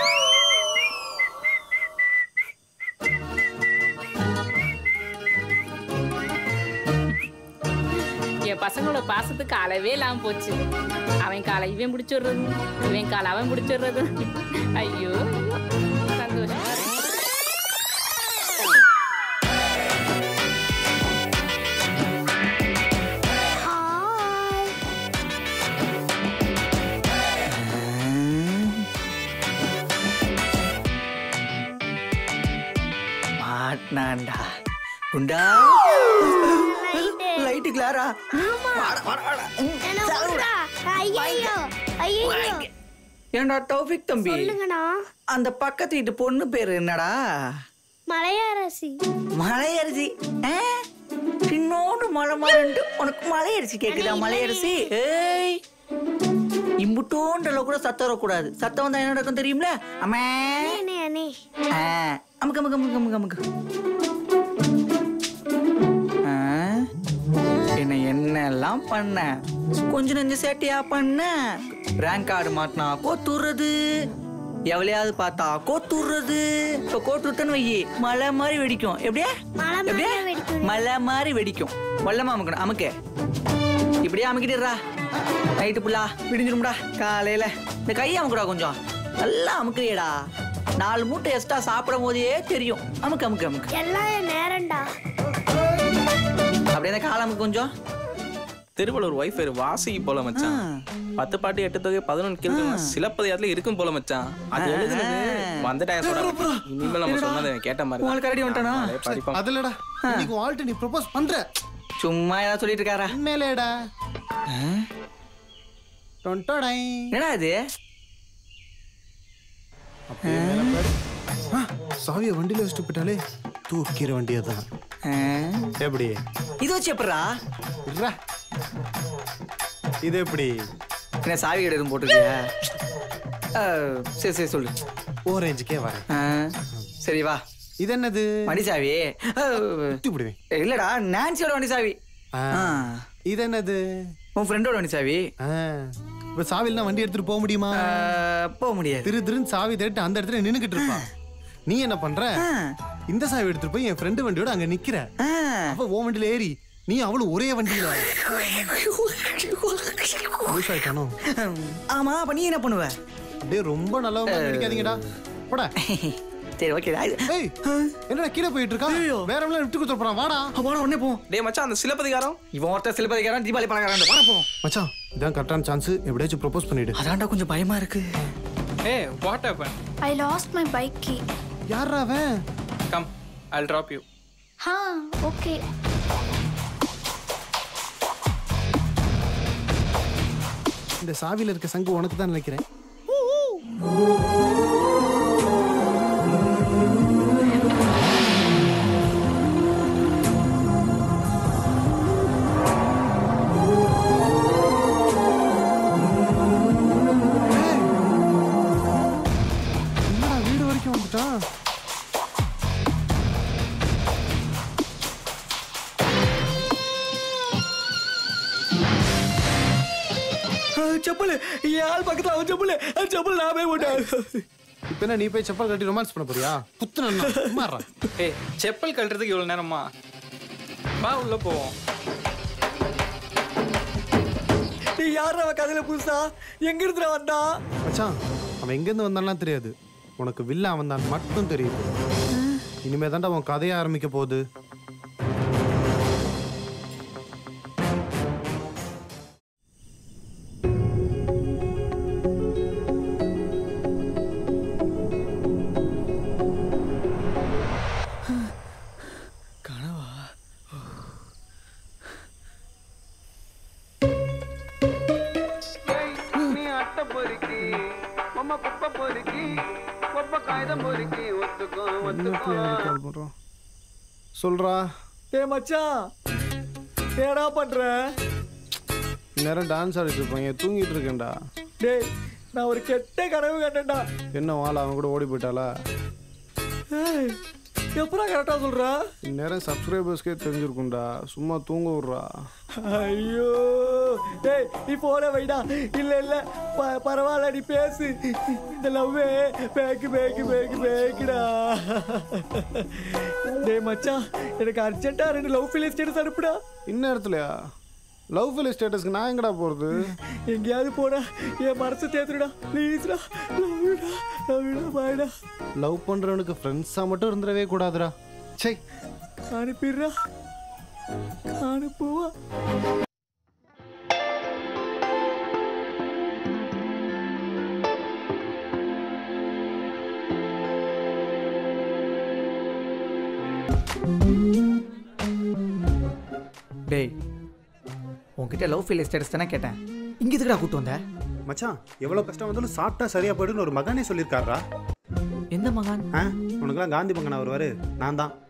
என் பசங்களோட பாசத்துக்கு அளவே இல்லாம போச்சு அவன் காலை இவன் பிடிச்சிடுறது இவன் காலை அவன் பிடிச்சிடுறது ஐயோ சந்தோஷமா இருக்கு. மாட்டினான்டா குண்டா லைட்டு கிளாரா ஐயோ ஐயோ ஏன்டா டௌஃபிக் தம்பி சொல்லுங்கண்ணா அந்த பக்கத்து வீட்டு பொண்ணு பேரு என்னடா மலையரசி மலையரிசி ஆ? பின்னோடு மலை மரண்டு உனக்கு மலையரிசி கேக்குதா மலையரிசி ஏய் இம்புட்டோன்றல கூட சத்தம் வரக்கூடாது சத்தம் வந்தா என்ன நடக்கும் தெரியும்ல அம்மா அண்ணே அண்ணே ஆ, அமுக்கு அமுக்கு அமுக்கு அமுக்கு அமுக்கு ஆ, என்ன என்னெல்லாம் பண்ண கொஞ்ச நெஞ்ச சேட்டையா பண்ண ரேங்க் கார்டு மாட்டினா கோத்துறது எவ்வளையாவது பார்த்தா கோத்துறது இப்ப கோட்டு விட்டன்னு வையி மலை மாதிரி வெடிக்கும் எப்படியா எப்படியா மலை மாதிரி வெடிக்கும் வல்லமா அமுக்கணும் அமுக்கு இப்படியே அமுக்கிட்டுறா நைட்டு புல்லா விடிஞ்சிரும்டா காலையில இந்த கையை அமுக்குடா கொஞ்சம் நல்லா அமுக்குறியடா நாலு மூட்டை எக்ஸ்ட்ரா சாப்பிடும் போதே தெரியும் அமுக்கு அமுக்கு அமுக்கு எல்லாம் என் நேரம்டா அப்படியே இந்த கால் அமுக்கு கொஞ்சம் திருவள்ளூர் ஒய்ஃபர் வாசிக்கு போல மச்சான் பத்து பாட்டு எட்டு தொகை பதினொன்று கேள்வி சிலப்பதிகாரத்துல இருக்கும் போல மச்சான் அது எழுதுனது வந்துட்டாய சொல்ற இனிமேல் நம்ம சொன்னதை அவன் கேட்ட மாதிரி உங்களுக்கு ரெடி வந்துட்டானா படிப்பான் அதுலடா இன்னைக்கு வாழ்ட்டு நீ ப்ரொபோஸ் பண்ற சும்மா ஏதாவது சொல்லிட்டு இருக்காரா உண்மையிலேடா டொண்டோடை என்னடா இது சாவியை வண்டியில வச்சுட்டு போயிட்டாலே தூக்கிற வண்டியை தான் எப்படி இது வச்சு எப்படா இருடா. இது எப்படி என்ன சாவி கடை எதுவும் போட்டிருக்கியா அஹ், சரி சரி சொல்லு ஓ ரேஞ்சுக்கே வரேன் அஹ், சரி வா இது என்னது வண்டி சாவி அஹ், விடுவேன் இல்லடா நான்சியோட வண்டி சாவி இது என்னது உன் ஃப்ரெண்டோட வண்டி சாவி இப்ப சாவிலாம் வண்டி எடுத்துட்டு போக முடியுமா போக முடியாது திரு திருன்னு சாவி தேட்டு அந்த இடத்துல நின்னுகிட்டு இருப்பா நீ என்ன பண்ற இந்த சாவி எடுத்துட்டு போய் என் ஃப்ரெண்டு வண்டியோட அங்க நிக்கிற அவ ஓ வண்டியில ஏறி நீ அவளும் ஒரே வண்டியில லூசாயிட்டானோ ஆமா அப்ப நீ என்ன பண்ணுவ அப்படியே ரொம்ப நல்லவங்க நினைக்காதீங்கடா போடா சரி ஓகே ஏய் என்னடா கீழே போயிட்டு இருக்கா வேற எல்லாம் விட்டு கொடுத்துட்டு போறான் வாடா வாடா உடனே போ டேய் மச்சான் அந்த சிலப்பதிகாரம் இவன் ஒருத்தர் சிலப்பதிகாரன் தீபாவளி பணக்காரன் வாடா போ மச்சான் இதான் கரெக்டான சான்ஸ் எப்படியாச்சும் ப்ரொபோஸ் பண்ணிடு அதான்டா கொஞ்சம் பயமா இருக்கு ஏ what happen I lost my bike key யாரா அவன் கம் ஐ டிராப் யூ ஹா ஓகே இந்த சாவியில இருக்க சங்கு உனக்கு தான் நினைக்கிறேன் என்னடா வீடு வரைக்கும் வந்துட்டான் செப்பல் என் ஆள் பக்கத்துல அவன் செப்பல் செப்பல் நான் போய் போட்டேன் இப்ப என்ன நீ போய் செப்பல் கட்டி ரொமான்ஸ் பண்ண போறியா குத்துனா மாறா ஏய் செப்பல் கழட்டுறதுக்கு இவ்வளவு நேரமா வா உள்ள போவோம் நீ யார் அவன் கதையில புதுசா எங்க இருந்து வந்தான் மச்சான் அவன் எங்க இருந்து வந்தான்லாம் தெரியாது உனக்கு வில்ல அவன் தான் மட்டும் தெரியுது இனிமே தான்டா உன் கதையை ஆரம்பிக்க போகுது கனவா நீ அட்டை பொறுக்கி பொம்மை குப்பை பொறுக்கி கொப்பை காகிதம் பொறுக்கி ஒத்துக்கோ ஒத்துக்கோ சொல்றா ஏ மச்சான் ஏடா பண்ற நேரம் டான்ஸ் ஆடிட்டு இருப்பாங்க தூங்கிட்டு இருக்கேன்டா டேய் நான் ஒரு கெட்ட கனவு கண்டேன்டா என்ன வாழ அவன் கூட ஓடி போயிட்டாளா ஏய் எப்படா கரெக்டா சொல்ற இந்நேரம் சப்ஸ்கிரைபர்ஸ்க்கே தெரிஞ்சிருக்கும்டா சும்மா தூங்க விட்றா ஐயோ டேய் நீ போன வைடா இல்ல இல்ல ப- பரவாயில்ல நீ பேசு இந்த லவ்வே பேக்கு பேக்கு பேக்கு பேக்குடா டேய் மச்சான் எனக்கு அர்ஜென்ட்டா ரெண்டு லவ் ஃபீல் ஸ்டேட்டஸ் அனுப்புடா இந்நேரத்துலயா லவ் ஃபெயில் ஸ்டேட்டஸ்க்கு நான் எங்கடா போகிறது எங்கேயாவது போடா என் மனசு தேத்துடா ப்ளீஸ்டா லவ்டா லவ்டா பாய்டா லவ் பண்ணுறவனுக்கு ஃப்ரெண்ட்ஸாக மட்டும் இருந்துடவே கூடாதுடா சை அனுப்பிடுறா அனுப்புவா டேய் உன்கிட்ட லவ் ஃபீல் ஸ்டேட்டஸ் தானே கேட்டேன் இங்க எதுக்குடா கூட்டு வந்த மச்சான் எவ்வளோ கஷ்டம் வந்தாலும் சாப்பிட்டா சரியா போயிடுன்னு ஒரு மகானே சொல்லியிருக்காரா எந்த மகான் ஆ உனக்குலாம் காந்தி மகன் வருவாரு நான் தான்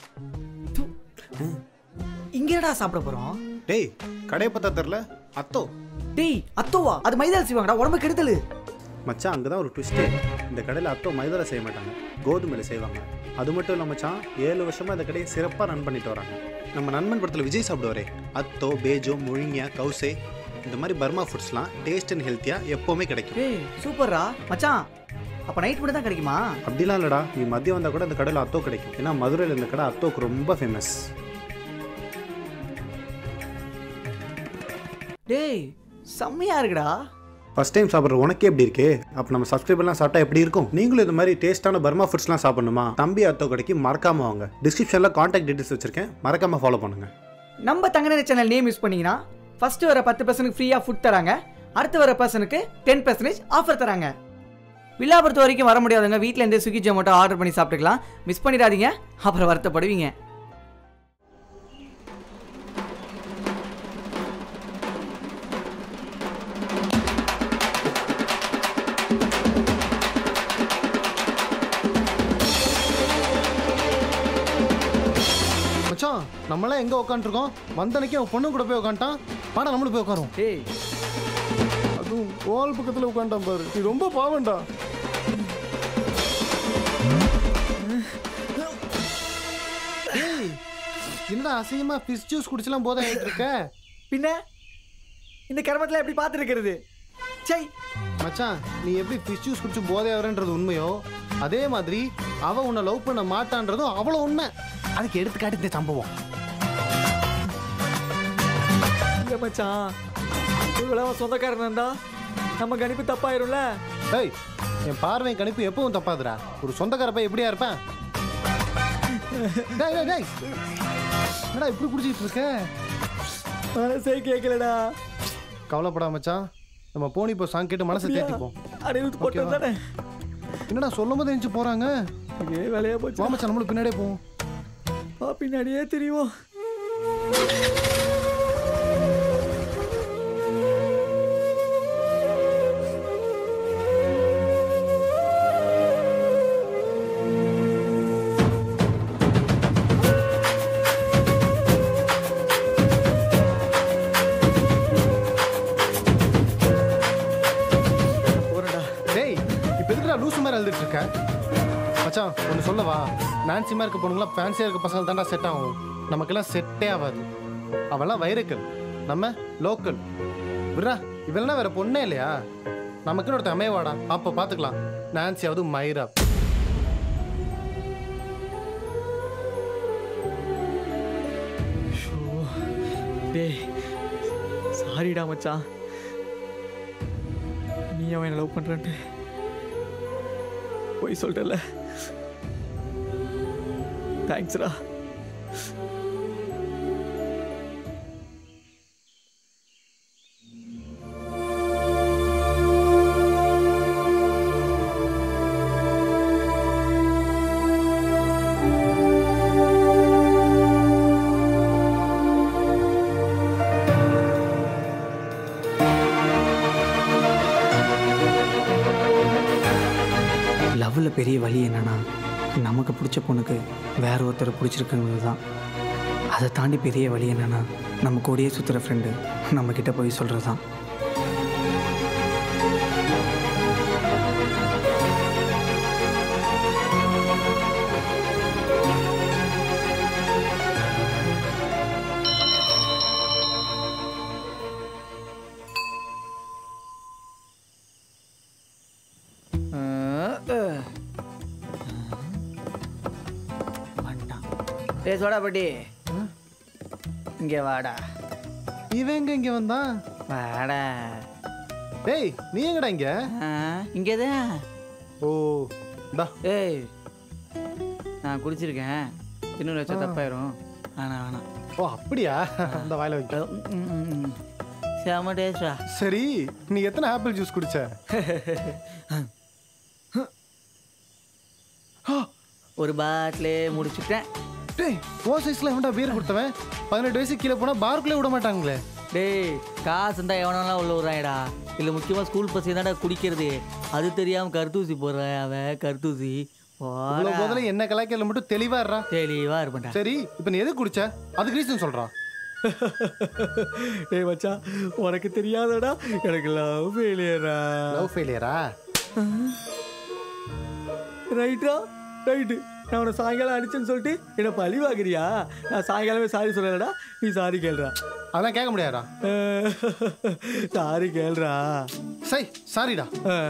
இங்க என்னடா சாப்பிட போறோம் டேய் கடையை பார்த்தா தெரில அத்தோ டேய் அத்தோவா அது மைதா செய்வாங்கடா உடம்பு கெடுதல் மச்சான் அங்கே தான் ஒரு ட்விஸ்ட்டு இந்த கடையில் அத்தோ மைதால செய்ய மாட்டாங்க கோதுமையில செய்வாங்க அது மட்டும் இல்லை மச்சான் ஏழு வருஷமா இந்த கடையை சிறப்பாக ரன் பண்ணிட்டு வராங்க நம்ம நண்பன் படத்தில் விஜய் சாப்பிடுவாரே அத்தோ பேஜோ முழுங்கியா கவுசே இந்த மாதிரி பர்மா ஃபுட்ஸ்லாம் டேஸ்ட் அண்ட் ஹெல்த்தியாக எப்போவுமே கிடைக்கும் ஏய் சூப்பர்ரா மச்சான் அப்ப நைட் மட்டும் தான் கிடைக்குமா அப்படிலாம் இல்லைடா நீ மதியம் வந்தால் கூட இந்த கடையில் அத்தோ கிடைக்கும் ஏன்னா மதுரையில் இந்த கடை அத்தோக்கு ரொம்ப ஃபேமஸ் டேய் செம்மையா இருக்குடா ஃபர்ஸ்ட் டைம் சாப்பிட்ற உனக்கே எப்படி இருக்கு அப்போ நம்ம சப்ஸ்கிரைபர்லாம் சாப்பிட்டா எப்படி இருக்கும் நீங்களும் இந்த மாதிரி டேஸ்டான பர்மா ஃபுட்ஸ்லாம் சாப்பிடணுமா தம்பி அத்தோ கடைக்கு மறக்காம வாங்க டிஸ்கிரிப்ஷனில் காண்டாக்ட் டீடைல்ஸ் வச்சிருக்கேன் மறக்காம ஃபாலோ பண்ணுங்க நம்ம தங்கநேர சேனல் நேம் யூஸ் பண்ணீங்கன்னா ஃபர்ஸ்ட் வர பத்து பர்சனுக்கு ஃப்ரீயாக ஃபுட் தராங்க அடுத்து வர பர்சனுக்கு டென் பர்சன்டேஜ் ஆஃபர் தராங்க விழாபுரத்து வரைக்கும் வர முடியாதவங்க வீட்டில் இருந்தே ஸ்விக்கி ஜொமேட்டோ ஆர்டர் பண்ணி சாப்பிட்டுக்கலாம் மிஸ் பண்ணிடாதீங்க அப்புறம் வருத்தப்படுவீங்க மச்சான் நம்மளாம் எங்கே உட்காந்துருக்கோம் வந்தனைக்கு அவன் பொண்ணு கூட போய் உட்காந்துட்டான் வாடா நம்மளும் போய் உட்காருவோம் ஏய் அதுவும் வால் பக்கத்தில் உட்காந்துட்டான் பாரு நீ ரொம்ப பாவம்டா ஏய், என்னடா அசிங்கமா ஃபிஷ் ஜூஸ் குடிச்சலாம் போதை ஆகிட்டு இருக்க பின்ன இந்த கர்மத்தில் எப்படி பார்த்துருக்கிறது சை மச்சான் நீ எப்படி ஃபிஷ் ஜூஸ் குடிச்சு போதை ஆகிறன்றது உண்மையோ அதே மாதிரி அவ உன்னை லவ் பண்ண மாட்டான்றதும் அவ்வளோ உண்மை அதுக்கு எடுத்துக்காட்டு இந்த சம்பவம் இல்லை மச்சான் இவ்வளோ சொந்தக்காரன் இருந்தா நம்ம கணிப்பு தப்பாயிரும்ல டேய் என் பார்வை கணிப்பு எப்பவும் தப்பாதுடா ஒரு சொந்தக்கார பையன் எப்படியா இருப்பேன் டேய் டேய் டேய் என்னடா இப்படி குடிச்சிட்டு இருக்க மனசே கேட்கலடா கவலைப்படாம மச்சான் நம்ம போனி இப்போ சாங் கேட்டு மனசை அப்படியா? தேத்திப்போம் அடைவுத்து போட்டது ஓகேவா? தானே என்னடா சொல்லும் போது எஞ்சி போறாங்க இதே வேலையா போச்சு வா மச்சான் நம்மளும் பின்னாடியே போவோம் வா, பின்னாடியே தெரியும் டேய் இப்போ எதுக்குடா லூசு மாதிரி எழுதிட்டு இருக்க மச்சான் ஒன்று சொல்லவா நான்சிமா இருக்க பொண்ணுங்களாம் ஃபேன்சியாக இருக்க பசங்க தான்டா செட் ஆகும் நமக்கெல்லாம் செட்டே ஆகாது அவெல்லாம் வைரக்கல் நம்ம லோக்கல் விட்றா இவெல்லாம் வேற பொண்ணே இல்லையா நமக்குன்னு ஒருத்தன் அமையவாடா அப்போ பார்த்துக்கலாம் நான்சியாவது மைரா ஷோ. டேய் சாரிடா மச்சான் நீ அவன் என்ன லவ் பண்றன்ட்டு போய் சொல்லிட்டல தேங்க்ஸ்ரா லவ்வில் பெரிய வழி என்னன்னா நமக்கு பிடிச்ச பொண்ணுக்கு வேற ஒருத்தரை பிடிச்சிருக்குங்கிறது தான் அதை தாண்டி பெரிய வழி என்னன்னா நம்ம கூடயே சுற்றுற ஃப்ரெண்டு நம்ம கிட்ட போய் சொல்கிறது தான் டே சோடா பட்டி இங்கே வாடா இவன் எங்க இங்க வந்தான் வாடா டேய் நீ எங்கடா இங்க இங்கே தான் ஓ டா ஏய் நான் குடிச்சிருக்கேன் இன்னொரு வச்சா தப்பாயிரும் வேணாம் வேணாம் ஓ அப்படியா அந்த வாயில வைக்க செம டேஸ்டா சரி நீ எத்தனை ஆப்பிள் ஜூஸ் குடிச்ச ஒரு பாட்டிலே முடிச்சுட்டேன் டேய் ஓ சைஸ்ல எவன்டா பீர் கொடுத்தவன் பதினெட்டு வயசு கீழே போனா பாருக்குள்ளே விட மாட்டாங்களே டேய் காசு இருந்தா எவனெல்லாம் உள்ள விட்றான்டா இல்லை முக்கியமாக ஸ்கூல் பசங்க தான்டா குடிக்கிறது அது தெரியாமல் கருத்தூசி போடுறேன் அவன் கருத்தூசி இவ்வளவு போதில் என்ன கலாய்க்கல மட்டும் தெளிவா இருறா தெளிவா இருப்பேன்டா சரி இப்போ நீ எது குடிச்ச அதுக்கு ரீசன் சொல்றா டேய் மச்சான் உனக்கு தெரியாதடா எனக்கு லவ் ஃபெயிலியரா லவ் ஃபெயிலியரா ரைட்டா ரைட்டு நான் உன்னை சாயங்காலம் அடிச்சேன்னு சொல்லிட்டு என்ன பழி வாங்குறியா நான் சாயங்காலமே சாரி சொல்லலடா நீ சாரி கேளுடா அதெல்லாம் கேட்க முடியாதா சாரி கேளுடா சை சாரிடா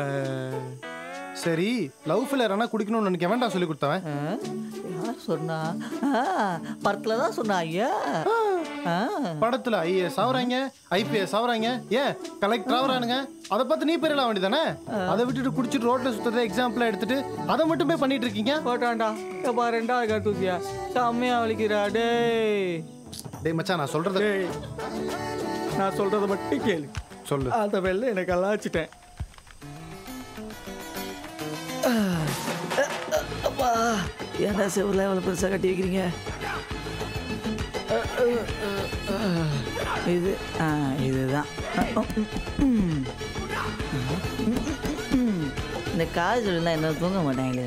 சரி லவ் ஃபெயிலியர் ஆனா குடிக்கணும்னு நினைக்க வேண்டாம் சொல்லி கொடுத்தவன் யார் சொன்னா படத்தில் தான் சொன்னா ஐயா படத்துல ஐஏஎஸ் ஆகுறாங்க ஐபிஎஸ் ஆகுறாங்க ஏன் கலெக்டர் ஆகுறானுங்க அதை பார்த்து நீ பெரியலாம் வேண்டியதானே அதை விட்டுட்டு குடிச்சிட்டு ரோட்ல சுத்துறத எக்ஸாம்பிளா எடுத்துட்டு அதை மட்டுமே பண்ணிட்டு இருக்கீங்க போட்டான்டா எப்பா ரெண்டாவது கருத்தூசியா செம்மையா வலிக்கிறா டேய் டேய் மச்சான் நான் சொல்றது நான் சொல்றத மட்டும் கேளு சொல்லு அந்த வெள்ள எனக்கு கலாச்சிட்டேன் அப்பா ஏன்டா செவ்வரில் எவ்வளோ பெருசாக கட்டி வைக்கிறீங்க இது ஆ இதுதான் இந்த காது இருந்தால் என்ன தூங்க மாட்டாங்களே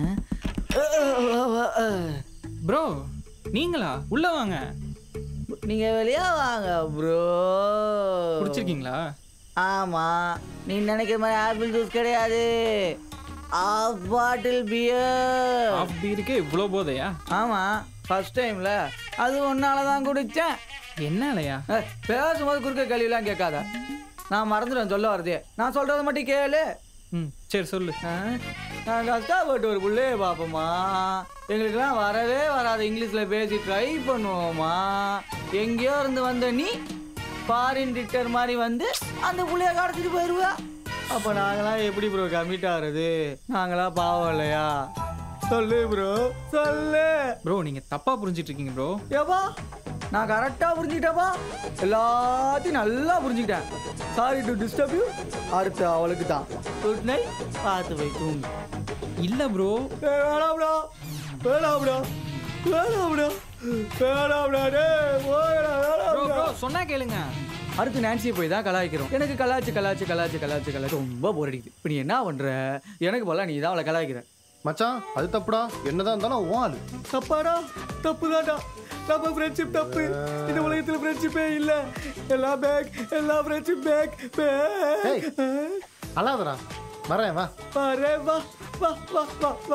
ப்ரோ நீங்களா உள்ள வாங்க நீங்க வெளியே வாங்க ப்ரோ குடிச்சிருக்கீங்களா ஆமா நீ நினைக்கிற மாதிரி ஆப்பிள் ஜூஸ் கிடையாது ஆஃப் பாட்டில் பியர் ஆஃப் பீருக்கே இவ்வளோ போதையா ஆமா ஃபர்ஸ்ட் டைம்ல அது ஒன்னால தான் குடிச்சேன் என்னாலயா ஏய், பேசும்போது குறுக்க கேள்விலாம் கேட்காத நான் மறந்துடுவேன் சொல்ல வரதே நான் சொல்றதை மட்டும் கேளு ம் சரி சொல்லு நான் கஷ்டப்பட்டு ஒரு புள்ளைய பார்ப்போமா எங்களுக்கெல்லாம் வரவே வராது இங்கிலீஷில் பேசி ட்ரை பண்ணுவோமா எங்கேயோ இருந்து வந்த நீ ஃபாரின் டிக்டர் மாதிரி வந்து அந்த புள்ளைய கடத்திட்டு போயிடுவா அப்போ நாங்களாம் எப்படி ப்ரோ கமிட் ஆகுறது நாங்களாம் பாவம் இல்லையா சொல்லு ப்ரோ சொல்லு ப்ரோ நீங்கள் தப்பாக புரிஞ்சிட்டு இருக்கீங்க ப்ரோ ஏப்பா நான் கரெக்டாக புரிஞ்சுக்கிட்டேப்பா எல்லாத்தையும் நல்லா புரிஞ்சுக்கிட்டேன் சாரி டு டிஸ்டர்ப் யூ அடுத்து அவளுக்கு தான் குட் நைட் பார்த்து போய் தூங்கு இல்லை ப்ரோ வேணாம்டா வேணாம்டா வேணாம்டா வேணாம்டா டேய் போடா ப்ரோ ப்ரோ வேணாம்டா சொன்னா கேளுங்க அடுத்து நான்சியை போய் தான் கலாய்க்கிறோம் எனக்கு கலாய்ச்சி கலாய்ச்சி கலாய்ச்சி கலாய்ச்சி கலாய்ச்சி ரொம்ப போர் அடிக்குது இப்போ நீ என்ன பண்ற எனக்கு போல நீ தான் அவளை கலாய்க்கிற மச்சான் அது தப்புடா என்னதான் இருந்தாலும் உன் ஆளு தப்பாடா தப்புதான்டா நம்ம ஃப்ரெண்ட்ஷிப் தப்பு இந்த உலகத்துல ஃப்ரெண்ட்ஷிப்பே இல்ல எல்லா பேக் எல்லா ஃப்ரெண்ட்ஷிப் பேக் ஏய், அழாதடா வரேன் வா அரே வா வா வா வா வா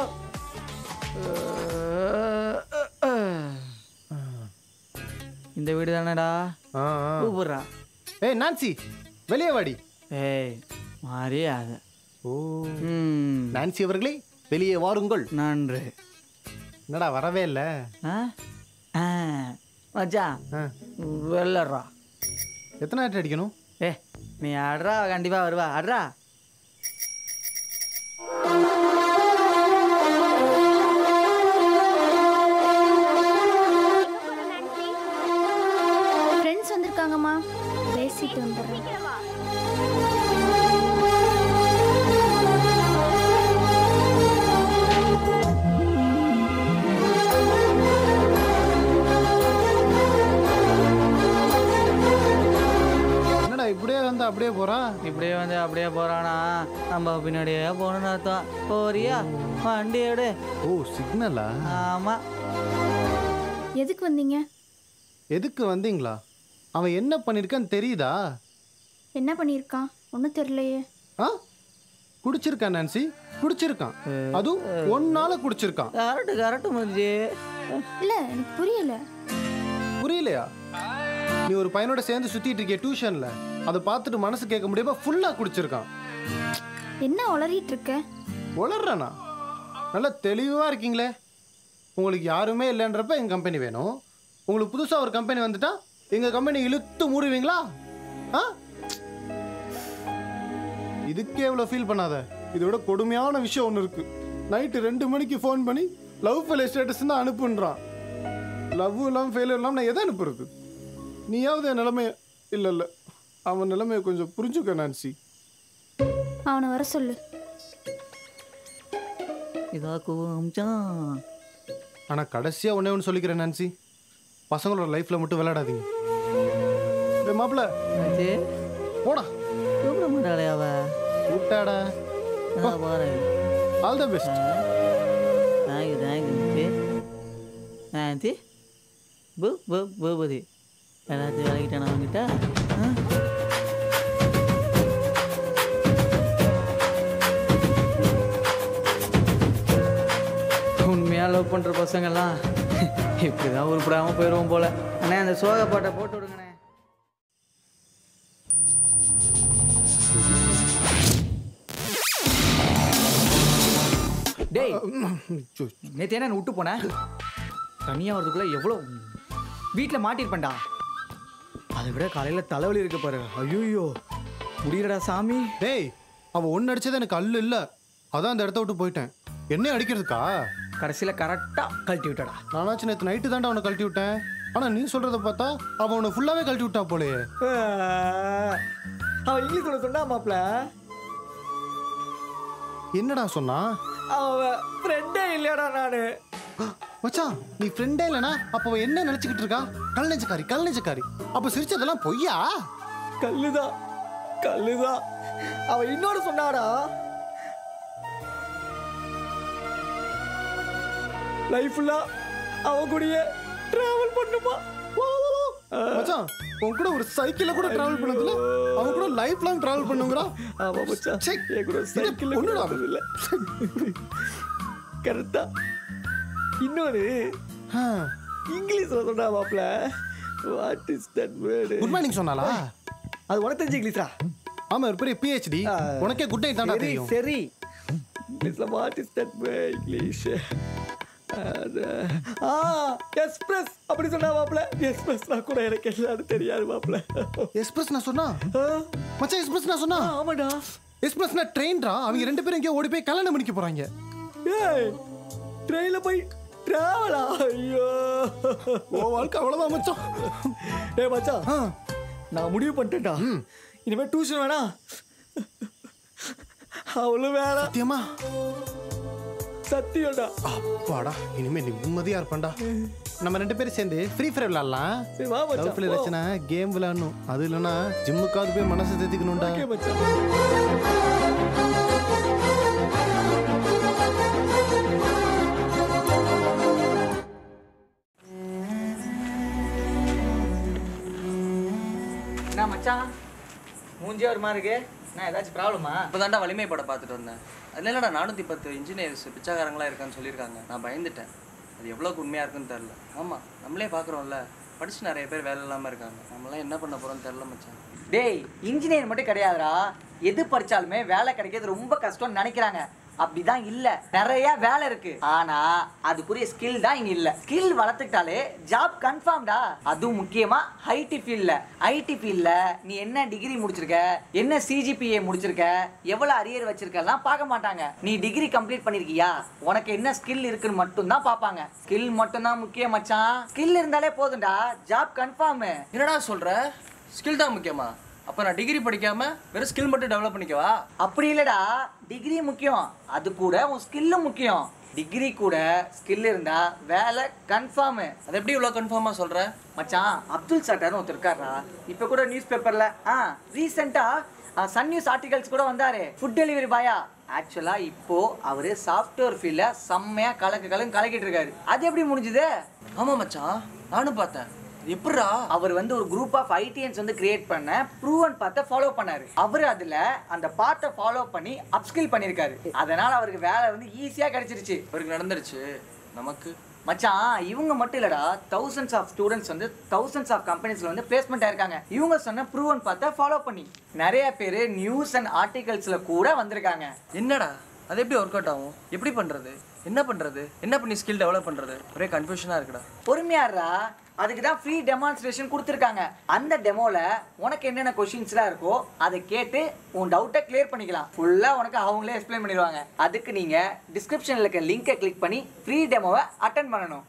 இந்த வீடு தானடா ஆ, ஆ. கூப்பிடுறா ஏய் நான்சி வெளியே வாடி ஏய் மரியாத ஓ ம் நான்சி அவர்களே வெளியே வாருங்கள் நன்று என்னடா வரவே இல்ல ஆ ஆ மச்சான் வெள்ளறா எத்தனை ஆட்டு அடிக்கணும் ஏ நீ அட்ரா கண்டிப்பா வருவா அட்ரா பேசிட்டு வந்துடுறேன் என்னடா இப்படியே வந்து அப்படியே போறான் இப்படியே வந்து அப்படியே போறானா நம்ம பின்னாடியே போகணும்னு அர்த்தம் போறியா வண்டி எடு ஓ சிக்னலா ஆமா எதுக்கு வந்தீங்க எதுக்கு வந்தீங்களா அவன் என்ன பண்ணிருக்கான்னு தெரியுதா என்ன பண்ணியிருக்கான் ஒன்றும் தெரியலையே ஆ குடிச்சிருக்கான் நான்சி குடிச்சிருக்கான் அதுவும் ஒன்னால குடிச்சிருக்கான் கரெக்ட் கரெக்ட் மஞ்சி இல்லை எனக்கு புரியல புரியலையா நீ ஒரு பையனோட சேர்ந்து சுத்திட்டு இருக்கிய டியூஷன்ல அதை பார்த்துட்டு மனசு கேட்க முடியாம ஃபுல்லா குடிச்சிருக்கான் என்ன உளறிட்டு இருக்க உளர்றானா நல்லா தெளிவா இருக்கீங்களே உங்களுக்கு யாருமே இல்லைன்றப்ப எங்க கம்பெனி வேணும் உங்களுக்கு புதுசா ஒரு கம்பெனி வந்துட்டா எங்க கம்பெனி இழுத்து மூடுவீங்களா ஆ இதுக்கே இவ்வளோ ஃபீல் பண்ணாத இதோட கொடுமையான விஷயம் ஒன்று இருக்கு நைட்டு ரெண்டு மணிக்கு ஃபோன் பண்ணி லவ் ஃபெயில் ஸ்டேட்டஸ் தான் அனுப்புன்றான் லவ் இல்லாமல் ஃபெயிலியர் இல்லாமல் நான் எதை அனுப்புறது நீயாவது என் நிலைமைய இல்லை இல்லை அவன் நிலைமையை கொஞ்சம் புரிஞ்சுக்க நான்சி அவனை வர சொல்லு இதா கூச்சம் ஆனால் கடைசியாக ஒன்றே ஒன்று சொல்லிக்கிறேன் நான்சி பசங்களோட லைஃப்பில் மட்டும் விளையாடாதீங்க டேய் மாப்பிள்ள போடா கூப்பிட மாட்டாளே அவ கூப்பிட்டாடா நான் போறேன் all the best thank you thank you aunty பூ பூ பூபதி எல்லாத்தையும் விளக்கிட்டான அவங்கிட்ட ஆ உண்மையாக லவ் பண்ணுற பசங்கள்லாம் இப்படி தான் உருப்படாமல் போயிடுவோம் போல அண்ணே அந்த சோக பாட்டை போட்டு விடுங்கண்ணே டேய் நேற்று என்ன விட்டு போனேன் தனியாக வரதுக்குள்ள எவ்வளோ வீட்டில் மாட்டிருப்பேன்டா அதை விட காலையில் தலைவலி இருக்கு பாரு ஐயோ முடியலடா சாமி டேய் அவன் ஒன்று அடிச்சது எனக்கு அல்லு இல்லை அதான் அந்த இடத்த விட்டு போயிட்டேன் என்ன அடிக்கிறதுக்கா கடைசியில் கரெக்டாக கழட்டி விட்டடா நானாச்சும் நேற்று நைட்டு தாண்டா அவனை கழட்டி விட்டேன் ஆனால் நீ சொல்கிறத பார்த்தா அவன் உன்னை ஃபுல்லாகவே கழட்டி விட்டா போலயே அவன் இங்கிலீஷ் சொன்னா மாப்ள என்னடா சொன்னா அவன் ஃப்ரெண்டே இல்லையாடா நானு மச்சான் நீ ஃப்ரெண்டே இல்லைனா அப்போ அவன் என்ன நினச்சிக்கிட்டு இருக்கா கல் நெஞ்சக்காரி கல் நெஞ்சக்காரி அப்போ சிரிச்சதெல்லாம் பொய்யா கல்லுதான் கல்லுதான் அவன் இன்னொரு சொன்னாடா லைஃப்ல அவன் கூடயே டிராவல் பண்ணுமா மச்சான் உன் கூட ஒரு சைக்கிள்ல கூட டிராவல் பண்ணதுல அவன் கூட லைஃப் லாங் டிராவல் பண்ணுங்கறா ஆமா மச்சான் என் கூட சைக்கிள் ஒண்ணுடா. இல்ல கரெக்டா இன்னொரு இங்கிலீஷ்ல சொன்னா மாப்ள what is that word good morning சொன்னாலா அது உனக்கு தெரிஞ்ச இங்கிலீஷா ஆமா ஒரு பெரிய பிஹெச்டி உனக்கே குட் நைட் தான்டா சரி தெரியும் சரி இங்கிலீஷ்ல what is that word English ஆ எக்ஸ்பிரஸ் அப்படி சொன்னா மாப்ள எக்ஸ்பிரஸ்னா கூட எனக்கு எல்லாரும் தெரியாது மாப்ள எக்ஸ்பிரஸ் நான் சொன்னா மச்சான் எக்ஸ்பிரஸ் நான் சொன்னா ஆமாடா எக்ஸ்பிரஸ்னா ட்ரெயின்டா அவங்க ரெண்டு பேரும் எங்கேயோ ஓடி போய் கல்யாணம் பண்ணிக்க போறாங்க ஏய் ட்ரெயின்ல போய் டிராவலா ஐயோ ஓ வாழ்க்கை அவ்வளவுதான் மச்சான் ஏய் மச்சான் நான் முடிவு பண்ணிட்டேன்டா இனிமே டியூஷன் வேணா அவளும் வேணாம் சத்தியமா சத்தியம்டா அப்பாடா இனிமே நிம்மதியா இருப்பான்டா நம்ம ரெண்டு பேரும் சேர்ந்து ஃப்ரீ ஃபயர் விளையாடலாம் சரி, வா மச்சான், லவ்ல போ. வச்சுனா கேம் விளையாடணும் அது இல்லைன்னா ஜிம்முக்காவது போய் மனசு தேத்திக்கணும்டா ஓகே மச்சான் என்ன மச்சான் மூஞ்சே ஒரு மாதிரி இருக்கு நான் ஏதாச்சும் ப்ராப்ளமா இப்போதான்டா வலிமை படம் பார்த்துட்டு வந்தேன் அதில் என்னடா நானூற்றி பத்து இன்ஜினியர்ஸ் பிச்சைக்காரங்களாம் இருக்கான்னு சொல்லியிருக்காங்க நான் பயந்துட்டேன் அது எவ்வளோக்கு உண்மையாக இருக்குன்னு தெரில ஆமாம் நம்மளே பார்க்குறோம்ல படிச்சு நிறைய பேர் வேலை இல்லாமல் இருக்காங்க நம்மளாம் என்ன பண்ண போகிறோம்னு தெரில மச்சான் டேய் இன்ஜினியர் மட்டும் கிடையாதுடா எது படிச்சாலுமே வேலை கிடைக்கிறது ரொம்ப கஷ்டம்னு நினைக்கிறாங்க அப்படிதான் இல்ல நிறைய வேலை இருக்கு ஆனா அதுக்குரிய ஸ்கில் தான் இங்க இல்ல ஸ்கில் வளர்த்துக்கிட்டாலே ஜாப் கன்ஃபார்ம்டா அதுவும் முக்கியமா ஐடி ஃபீல்ட்ல ஐடி ஃபீல்ட்ல நீ என்ன டிகிரி முடிச்சிருக்க என்ன சிஜிபிஏ முடிச்சிருக்க எவ்வளவு அரியர் வச்சிருக்கெல்லாம் பார்க்க மாட்டாங்க நீ டிகிரி கம்ப்ளீட் பண்ணிருக்கியா உனக்கு என்ன ஸ்கில் இருக்குன்னு மட்டும் தான் பார்ப்பாங்க ஸ்கில் மட்டும் தான் முக்கியம் மச்சான் ஸ்கில் இருந்தாலே போதும்டா ஜாப் கன்ஃபார்ம் என்னடா சொல்கிற ஸ்கில் தான் முக்கியமா அப்போ நான் டிகிரி படிக்காம வெறும் ஸ்கில் மட்டும் டெவலப் பண்ணிக்கவா அப்படி இல்லடா டிகிரி முக்கியம் அது கூட உன் ஸ்கில்லும் முக்கியம் டிகிரி கூட ஸ்கில் இருந்தா வேலை கன்ஃபார்ம் அது எப்படி இவ்வளோ கன்ஃபார்மா சொல்ற மச்சான் அப்துல் சட்டார்னு ஒருத்தர் இருக்காரா இப்போ கூட நியூஸ் பேப்பர்ல ஆ ரீசெண்டா சன் நியூஸ் ஆர்டிகல்ஸ் கூட வந்தாரு ஃபுட் டெலிவரி பாயா ஆக்சுவலா இப்போ அவரு சாஃப்ட்வேர் ஃபீல்ட்ல செம்மையா கலக்கு கலக்கு கலக்கிட்டு இருக்காரு அது எப்படி முடிஞ்சுது ஆமா மச்சான் நானும் பார்த்தேன் எப்படிடா அவர் வந்து ஒரு குரூப் ஆஃப் ஐடிஎன்ஸ் வந்து கிரியேட் பண்ண ப்ரூவன் பார்த்த ஃபாலோ பண்ணாரு அவர் அதுல அந்த பார்ட்டை ஃபாலோ பண்ணி அப்ஸ்கில் பண்ணியிருக்காரு அதனால அவருக்கு வேலை வந்து ஈஸியா கிடைச்சிருச்சு அவருக்கு நடந்துருச்சு நமக்கு மச்சான் இவங்க மட்டும் இல்லடா தௌசண்ட்ஸ் ஆஃப் ஸ்டூடெண்ட்ஸ் வந்து தௌசண்ட்ஸ் ஆஃப் கம்பெனிஸ்ல வந்து பிளேஸ்மெண்ட் ஆயிருக்காங்க இவங்க சொன்ன ப்ரூவன் பார்த்தா ஃபாலோ பண்ணி நிறைய பேர் நியூஸ் அண்ட் ஆர்டிகல்ஸ்ல கூட வந்திருக்காங்க என்னடா அது எப்படி ஒர்க் அவுட் ஆகும் எப்படி பண்றது என்ன பண்றது என்ன பண்ணி ஸ்கில் டெவலப் பண்றது ஒரே கன்ஃபியூஷனா இருக்குடா பொறுமையாடுறா அதுக்கு தான் ஃப்ரீ டெமான்ஸ்ட்ரேஷன் கொடுத்துருக்காங்க அந்த டெமோல உனக்கு என்னென்ன கொஷின்ஸ்லாம் இருக்கோ அதை கேட்டு உன் டவுட்டை கிளியர் பண்ணிக்கலாம் ஃபுல்லாக உனக்கு அவங்களே எக்ஸ்பிளைன் பண்ணிடுவாங்க அதுக்கு நீங்கள் டிஸ்கிரிப்ஷனில் இருக்க லிங்கை கிளிக் பண்ணி ஃப்ரீ டெமோவை அட்டன் பண்ணணும்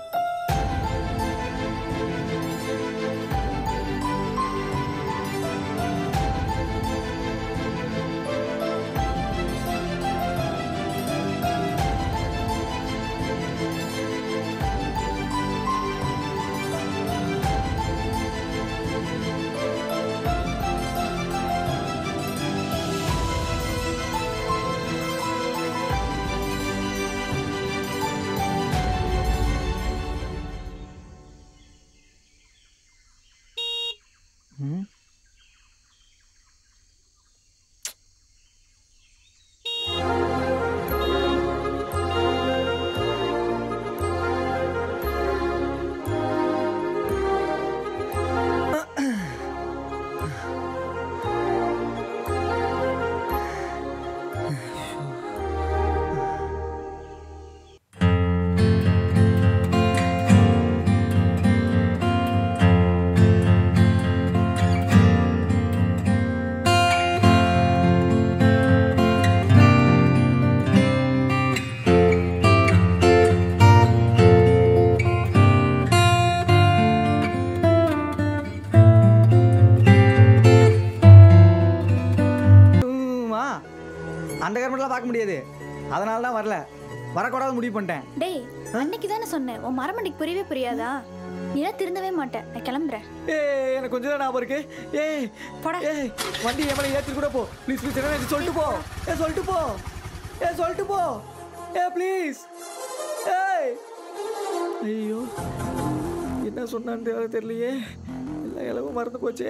மா அந்த கவர்மெண்ட்லாம் பார்க்க முடியாது அதனால தான் வரல வரக்கூடாது முடிவு பண்ணிட்டேன் டேய் அன்னைக்கு தானே சொன்னேன் உன் மரமண்டைக்கு புரியவே புரியாதா நீலாம் திருந்தவே மாட்டேன் நான் கிளம்புறேன் ஏய் எனக்கு கொஞ்சம் தான் ஞாபகம் இருக்கு ஏய் போடா ஏய் வண்டி என் மேலே ஏற்றி கூட போ ப்ளீஸ் ப்ளீஸ் என்ன சொல்லிட்டு போ ஏ சொல்லிட்டு போ ஏ சொல்லிட்டு போ ஏ ப்ளீஸ் ஏய் ஐயோ என்ன சொன்னான்னு தெரியல தெரியலையே எல்லா இளவும் மறந்து போச்சே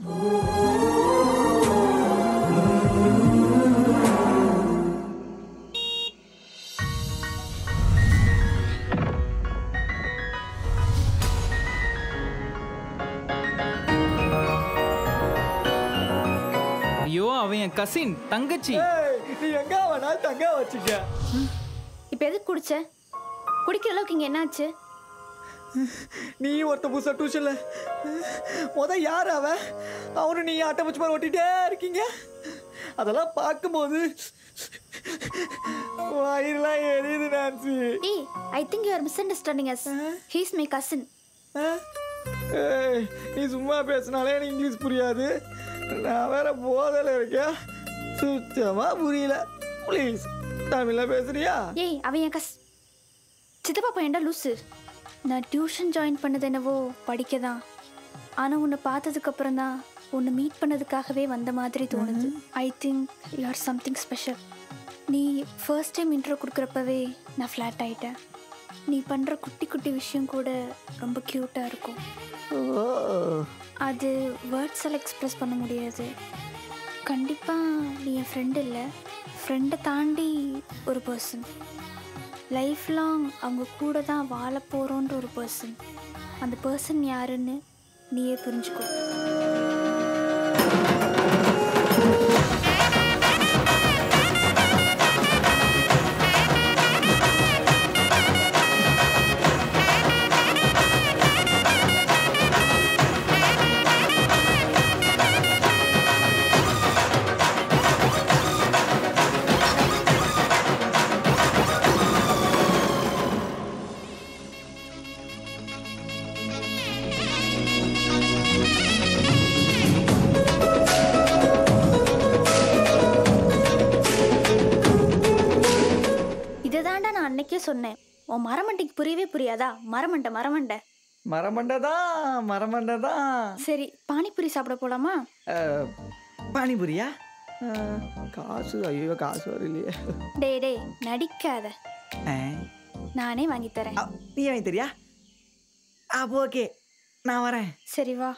ஐயோ அவன் என் கசின் தங்கச்சி ஏய் நீ எங்க வேணாலும் தங்க வச்சுக்க இப்போ எதுக்கு குடிச்ச குடிக்கிற அளவுக்கு இங்கே என்னாச்சு நீ ஒருத்த புதுசா டியூஷன்ல முத யார் அவன் அவனு நீ ஆட்ட வச்சு மாதிரி ஓட்டிட்டே இருக்கீங்க அதெல்லாம் பார்க்கும்போது வயிறுலாம் எரியுது நான்சி ஏய் I think you are misunderstanding as he's my cousin ஏய், நீ சும்மா பேசினாலே எனக்கு இங்கிலீஷ் புரியாது நான் வேற போதையில் இருக்கேன் சுத்தமா புரியல ப்ளீஸ் தமிழ்ல பேசுறியா ஏய் அவன் என் கஸ் சித்தப்பா பையன்டா லூசு நான் டியூஷன் ஜாயின் பண்ணது என்னவோ படிக்க தான் ஆனால் உன்னை பார்த்ததுக்கு அப்புறம் தான் உன்னை மீட் பண்ணதுக்காகவே வந்த மாதிரி தோணுது I think you are something special நீ ஃபர்ஸ்ட் டைம் இன்ட்ரோ கொடுக்குறப்பவே நான் ஃப்ளாட் ஆயிட்டேன் நீ பண்ணுற குட்டி குட்டி விஷயம் கூட ரொம்ப க்யூட்டாக இருக்கும் அது வேர்ட்ஸால் எக்ஸ்ப்ரெஸ் பண்ண முடியாது கண்டிப்பாக நீ என் ஃப்ரெண்டு இல்லை ஃப்ரெண்டை தாண்டி ஒரு பர்சன் லைஃப் லாங் அவங்க கூட தான் வாழ போகிறோன்ற ஒரு பர்சன் அந்த பர்சன் யாருன்னு நீயே புரிஞ்சுக்கோ Thank you. சொன்னேன் உன் மரமண்டைக்கு புரியவே புரியாதா மரமண்டை மரமண்டை மரமண்டை தான் மரமண்டை தான் சரி பானிபூரி சாப்பிட போலாமா அஹ், பானிபூரியா அஹ், காசு ஐயோ காசு வரலையே டேய் டேய் நடிக்காத அஹ், நானே வாங்கி தரேன் நீ வாங்கி தெரியா அப்போ ஓகே நான் வரேன் சரி வா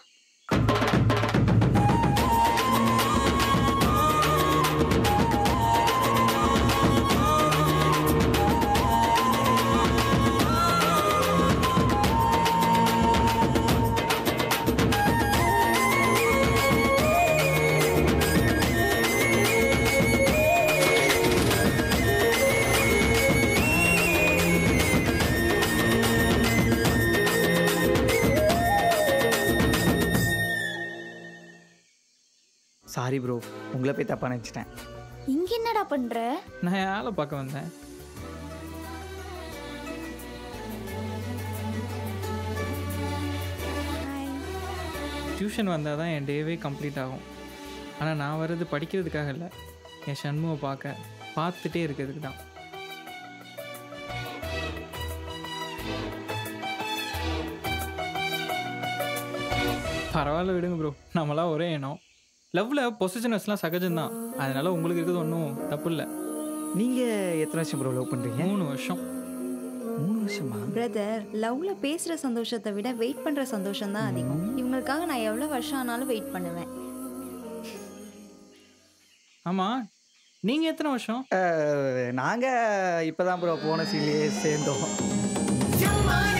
சாரி ப்ரோ உங்களை போய் தப்பா நினச்சிட்டேன் இங்க என்னடா பண்ற நான் என் ஆளை பார்க்க வந்தேன் டியூஷன் வந்தால் தான் என் டேவே கம்ப்ளீட் ஆகும் ஆனால் நான் வர்றது படிக்கிறதுக்காக இல்லை என் சண்முகை பார்க்க பார்த்துட்டே இருக்கிறதுக்கு தான் பரவாயில்ல விடுங்க ப்ரோ நம்மளாம் ஒரே எண்ணம் லவ்வில் பொசிஷனஸ்லாம் சகஜம்தான் அதனால உங்களுக்கு இருக்கிறது ஒன்றும் தப்பு இல்லை நீங்கள் எத்தனை வருஷம் ப்ரோ லவ் பண்ணுறீங்க மூணு வருஷம் மூணு வருஷமா பிரதர் லவ்ல பேசுற சந்தோஷத்தை விட வெயிட் பண்ற சந்தோஷம் தான் அதிகம் இவங்களுக்காக நான் எவ்வளவு வருஷம் ஆனாலும் வெயிட் பண்ணுவேன் ஆமாம் நீங்கள் எத்தனை வருஷம் நாங்கள் இப்போ தான் ப்ரோ போன சீலையே சேர்ந்தோம்